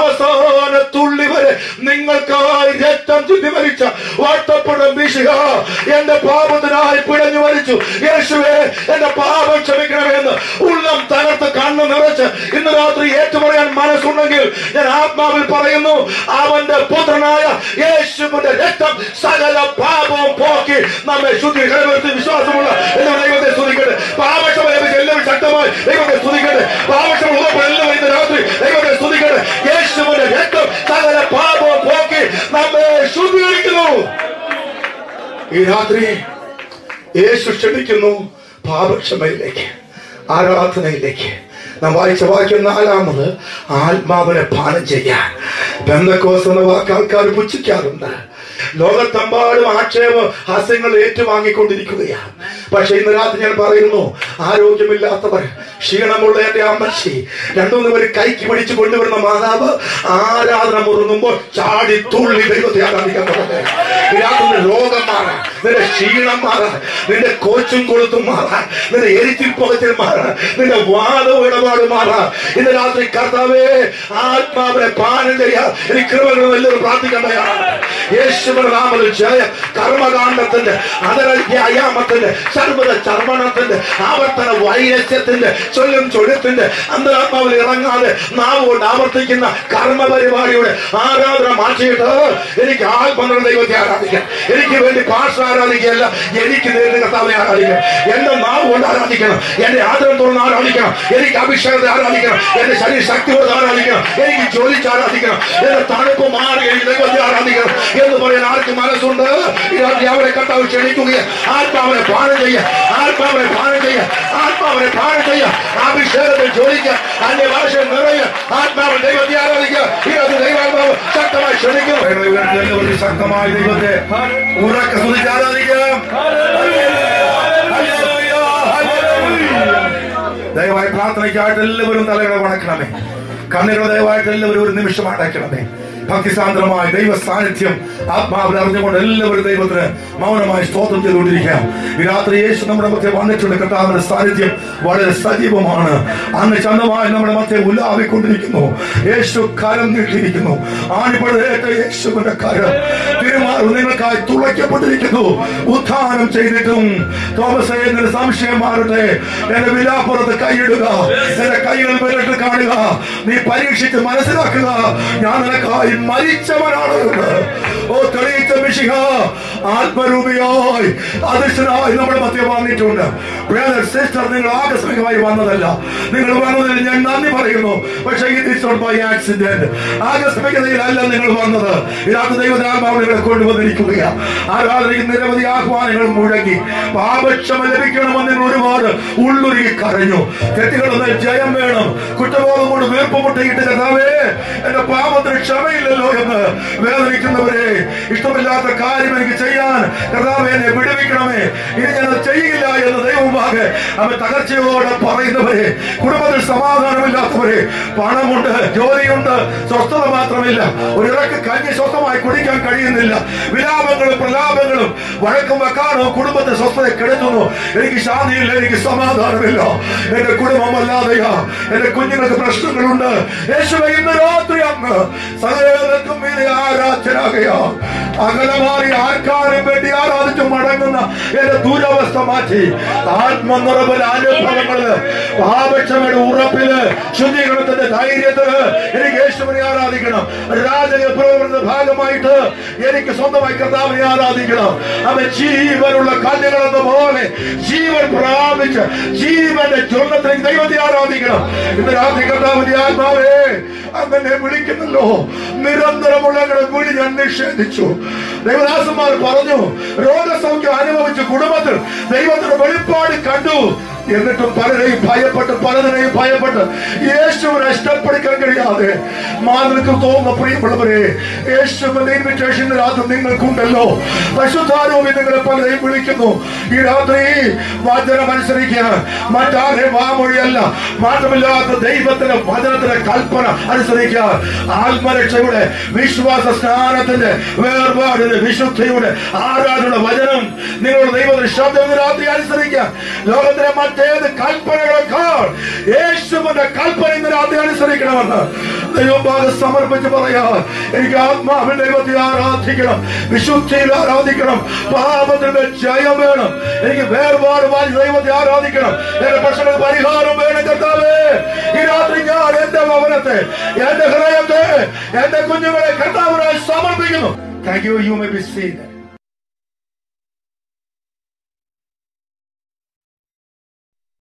അവസാന തുള്ളി വരെ നിങ്ങൾക്കായി രക്തം ചുറ്റി മരിച്ച വാട്ടപ്പുഴം വീശുക എന്റെ പാപത്തിനായി പിടഞ്ഞു മരിച്ചു യേശുവേ എന്റെ പാപം ക്ഷമിക്കണമെന്ന് ഉള്ളം തകർത്ത് കണ്ണു നിറച്ച് ഇന്ന് രാത്രി ഏറ്റുപറയാൻ മനസ്സുണ്ടെങ്കിൽ ഞാൻ ആത്മാവിൽ പറയുന്നു അവന്റെ പുത്രനായ യേശുവിന്റെ രക്തം സകല പാപവും പോക്കി നമ്മെ ശുദ്ധീകരണത്തിൽ വിശ്വാസമുള്ള എല്ലാ ദൈവത്തെ സ്തുതിക്കട്ടെ പാപക്ഷമ ലഭിച്ച എല്ലാവരും ശക്തമായി ദൈവത്തെ സ്തുതിക്കട്ടെ പാപക്ഷമ ഉള്ളപ്പോൾ എല്ലാവരും ഇന്ന് രാത്രി ദൈവത്തെ സ്തുതിക്കട്ടെ യേശുവിന്റെ രക്തം സകല പാപവും പോക്കി നമ്മെ ശുദ്ധീകരിക്കുന്നു ഈ രാത്രി യേശു ക്ഷണിക്കുന്നു പാപക്ഷമയിലേക്ക് ആരാധനയിലേക്ക് നാം വായിച്ച വാക്യം നാലാമത് ആത്മാവിനെ പാനം ചെയ്യാൻ ബന്ധക്കോസ് എന്ന വാക്ക് ആൾക്കാർ പുച്ഛിക്കാറുണ്ട് ലോകത്തെമ്പാടും ആക്ഷേപ ഹാസ്യങ്ങൾ ഏറ്റുവാങ്ങിക്കൊണ്ടിരിക്കുകയാണ് പക്ഷെ ഇന്ന് രാത്രി ഞാൻ പറയുന്നു ആരോഗ്യമില്ലാത്തവർ ക്ഷീണമുള്ള എന്റെ അമ്മച്ചി രണ്ടുമൂന്ന് പേര് കൈക്ക് പിടിച്ച് കൊണ്ടുവരുന്ന മാതാവ് ആരാധന മുറുങ്ങുമ്പോൾ ചാടി തുള്ളി ദൈവത്തെ ആരാധിക്കാൻ തുടങ്ങി ഈ രാത്രി നിന്റെ രോഗം മാറാൻ നിന്റെ ക്ഷീണം മാറാൻ നിന്റെ കോച്ചും കൊളുത്തും മാറാൻ നിന്റെ എരിച്ചിൽ പുകച്ചിൽ മാറാൻ നിന്റെ വാദവും ഇടപാട് മാറാൻ ഇന്ന് രാത്രി കർത്താവേ ആത്മാവിനെ പാനം ചെയ്യാൻ എനിക്ക് കൃപകൾ എല്ലാവരും പ്രാർത്ഥിക്കേണ്ടതാണ് യേശുവിന്റെ നാമത്തിൽ ജയ കർമ്മകാണ്ഡത്തിന്റെ അതര വ്യായാമത്തിന്റെ സർവ്വത ചർമ്മണത്തിന്റെ ആവർത്തന വൈരസ്യത്തിന്റെ ചൊല്ലും ചൊഴുത്തിന്റെ അന്തരാത്മാവിൽ ഇറങ്ങാതെ നാവ് കൊണ്ട് ആവർത്തിക്കുന്ന കർമ്മ പരിപാടിയുടെ ആരാധന മാറ്റിയിട്ട് എനിക്ക് ആത്മനിർ ദൈവത്തെ ആരാധിക്കാം എനിക്ക് വേണ്ടി ഭാഷ ആരാധിക്കുകയല്ല എനിക്ക് നേരിട്ട് കർത്താവിനെ ആരാധിക്കണം എന്റെ നാവ് കൊണ്ട് ആരാധിക്കണം എന്റെ ആദരം തുറന്ന് ആരാധിക്കണം എനിക്ക് അഭിഷേകത്തെ ആരാധിക്കണം എന്റെ ശരീര ശക്തി കൊണ്ട് ആരാധിക്കണം എനിക്ക് ജോലിച്ച് ആരാധിക്കണം എന്റെ തണുപ്പ് മാറി എനിക്ക് ദൈവത്തെ ആരാധിക്കണം എന്ന് പറയാൻ ആർക്ക് മനസ്സുണ്ട് ഈ രാത്രി അവരെ കർത്താവ് ക്ഷണിക്കുകയും ആത്മാവിനെ പാനം ചെയ്യുക ആത്മാവിനെ പാനം ചെയ്യുക ആത്മാവിനെ പാനം ചെയ്യുക അഭിഷേകത്തെ ജോലിക്കുക അന്യ ഭാഷ നിറയുക ആത്മാവിൽ ദൈവത്തെ ആരാധിക്കുക ഈ രാത്രി ദൈവാത്മാവ് ശക്തമായി ക്ഷണിക്കുന്നു ശക്തമായി ദൈവത്തെ ഉറക്കെ സ്തുതിച്ച് ആരാധിക്കാം ദയവായി പ്രാർത്ഥനയ്ക്കായിട്ട് എല്ലാവരും തലകളെ വണക്കണമേ കണ്ണുകൾ ദയവായിട്ട് എല്ലാവരും ഒരു നിമിഷം അടയ്ക്കണമേ ഭക്തിസാന്ദ്രമായ ദൈവ സാന്നിധ്യം ആത്മാവിൽ അറിഞ്ഞുകൊണ്ട് എല്ലാവരും ദൈവത്തിന് മൗനമായി സ്തോത്രം ചെയ്തുകൊണ്ടിരിക്കാം ഈ രാത്രി യേശു നമ്മുടെ മധ്യ വന്നിട്ടുണ്ട് കർത്താവിന്റെ സാന്നിധ്യം വളരെ സജീവമാണ് അങ്ങ് ചന്തമായി നമ്മുടെ മധ്യ ഉലാവിക്കൊണ്ടിരിക്കുന്നു യേശു കരം നീട്ടിയിരിക്കുന്നു ആണിപ്പഴേറ്റ യേശുവിന്റെ കരം തിരുമാറു നിങ്ങൾക്കായി തുളയ്ക്കപ്പെട്ടിരിക്കുന്നു ഉത്ഥാനം ചെയ്തിട്ടും തോമസേ എന്റെ സംശയം മാറട്ടെ എന്റെ വിലാപ്പുറത്ത് കൈയിടുക എന്റെ കൈകൾ വിരട്ട് കാണുക നീ പരീക്ഷിച്ച് മനസ്സിലാക്കുക ഞാൻ നിനക്കായി മരിച്ചവനാണ് എന്ന്. ഓ തെളിയിച്ച മിഷിഹ ആത്മരൂപിയായി അദൃശ്യനായി നമ്മുടെ മധ്യ വന്നിട്ടുണ്ട് ബ്രദർ സിസ്റ്റർ നിങ്ങൾ ആകസ്മികമായി വന്നതല്ല നിങ്ങൾ വന്നതിൽ ഞാൻ നന്ദി പറയുന്നു പക്ഷേ ഇത് ഇസ് നോട്ട് ബൈ ആക്സിഡന്റ് ആകസ്മികതയിലല്ല നിങ്ങൾ വന്നത് ഇതിനകത്ത് ദൈവദാത്മാവ് നിങ്ങളെ കൊണ്ടുവന്നിരിക്കുകയാണ് ആരാധനയ്ക്ക് നിരവധി ആഹ്വാനങ്ങൾ മുഴങ്ങി പാപക്ഷമ ലഭിക്കണമെന്ന് നിങ്ങൾ ഒരുപാട് ഉള്ളുരുകി കരഞ്ഞു തെറ്റുകളൊന്ന് ജയം വേണം കുറ്റബോധം കൊണ്ട് വീർപ്പുമുട്ടയിട്ട് കഥാവേ എന്റെ പാപത്തിന് ക്ഷമയില്ലല്ലോ എന്ന് വേദനിക്കുന്നവരെ ഇഷ്ടമില്ലാത്ത കാര്യം എനിക്ക് ചെയ്യാൻ കർത്താവെ എന്നെ വിടുവിക്കണമേ ഇനി ഞാൻ അത് ചെയ്യില്ല എന്ന് ദൈവമാകെ അവൻ തകർച്ചയോടെ പറയുന്നവരെ കുടുംബത്തിൽ സമാധാനമില്ലാത്തവരെ പണമുണ്ട് ജോലിയുണ്ട് സ്വസ്ഥത മാത്രമില്ല ഒരു ഇറക്ക് കഞ്ഞി സ്വസ്ഥമായി കുടിക്കാൻ കഴിയുന്നില്ല വിലാപങ്ങളും പ്രലാപങ്ങളും വഴക്കും വെക്കാനോ കുടുംബത്തെ സ്വസ്ഥത കെടുത്തുന്നു എനിക്ക് ശാന്തിയില്ല എനിക്ക് സമാധാനമില്ല എന്റെ കുടുംബം അല്ലാതെയാ എന്റെ കുഞ്ഞുങ്ങൾക്ക് പ്രശ്നങ്ങളുണ്ട് യേശുവെ ഇന്ന് രാത്രി അങ്ങ് സകലർക്കും മീതെ ആരാധ്യനാകയാ അകലമാറി ആർക്കാരും വേണ്ടി ആരാധിച്ചു മടങ്ങുന്ന എന്റെ ദുരവസ്ഥ മാറ്റി ആത്മനിറവൽ അനുഭവങ്ങള് പാപക്ഷമയുടെ ഉറപ്പില് ശുദ്ധീകരണത്തിന്റെ ധൈര്യത്തില് എനിക്ക് യേശുവിനെ ആരാധിക്കണം രാജക പ്രവർത്തന ഭാഗമായിട്ട് എനിക്ക് സ്വന്തമായി കർത്താവിനെ ആരാധിക്കണം അവൻ ജീവനുള്ള കല്ലുകളെന്ന പോലെ ജീവൻ പ്രാപിച്ച് ജീവന്റെ ജ്വലനത്തിന് ദൈവത്തെ ആരാധിക്കണം ഇന്ന് രാത്രി കർത്താവിന്റെ ആത്മാവേ അങ്ങനെ വിളിക്കുന്നല്ലോ നിരന്തരമുള്ള ഞങ്ങളുടെ വിളി ഞാൻ നിഷേധിച്ചു ദൈവദാസന്മാർ പറഞ്ഞു രോഗസൗഖ്യം അനുഭവിച്ച കുടുംബത്തിൽ ദൈവത്തിന്റെ വെളിപ്പാട് കണ്ടു എന്നിട്ടും പലരെയും ഭയപ്പെട്ട് പലതിനെയും ഭയപ്പെട്ട് യേശുവിനെ ഇഷ്ടപ്പെടുക്കാൻ കഴിയാതെ മാതൃക്ക് തോന്നുന്ന പ്രിയമുള്ളവരെ യേശുവിന്റെ ഇൻവിറ്റേഷൻ രാത്രി നിങ്ങൾക്കുണ്ടല്ലോ പശുധാരവും നിങ്ങളെ പലരെയും വിളിക്കുന്നു ഈ രാത്രി വചനം അനുസരിക്കുക മറ്റാരെ വാമൊഴിയല്ല മാറ്റമില്ലാത്ത ദൈവത്തിന്റെ വചനത്തിന്റെ കൽപ്പന അനുസരിക്കുക ആത്മരക്ഷയുടെ വിശ്വാസ സ്നാനത്തിന്റെ വേർപാടിന്റെ വിശുദ്ധിയുടെ ആരാധന വചനം നിങ്ങളുടെ ദൈവത്തിന്റെ ശബ്ദം ഇന്ന് രാത്രി അനുസരിക്കുക ലോകത്തിലെ മറ്റേത് കൽപ്പനകളെക്കാൾ യേശുവിന്റെ കൽപ്പന ഇന്ന് രാത്രി അനുസരിക്കണമെന്ന് ദൈവഭാഗം സമർപ്പിച്ച് പറയാ എനിക്ക് ആത്മാവിൽ ദൈവത്തെ ആരാധിക്കണം വിശുദ്ധിയിൽ ആരാധിക്കണം പാപത്തിന്റെ ജയം വേണം എനിക്ക് വേർപാട് മാറ്റി ദൈവത്തെ ആരാധിക്കണം എന്റെ പ്രശ്നങ്ങൾ പരിഹാരം വേണം കർത്താവേ ഈ രാത്രി ഞാൻ എന്റെ ഭവനത്തെ എന്റെ ഹൃദയത്തെ എന്റെ കുഞ്ഞുങ്ങളെ കർത്താവിനായി സമർപ്പിക്കുന്നു thank you you may be scene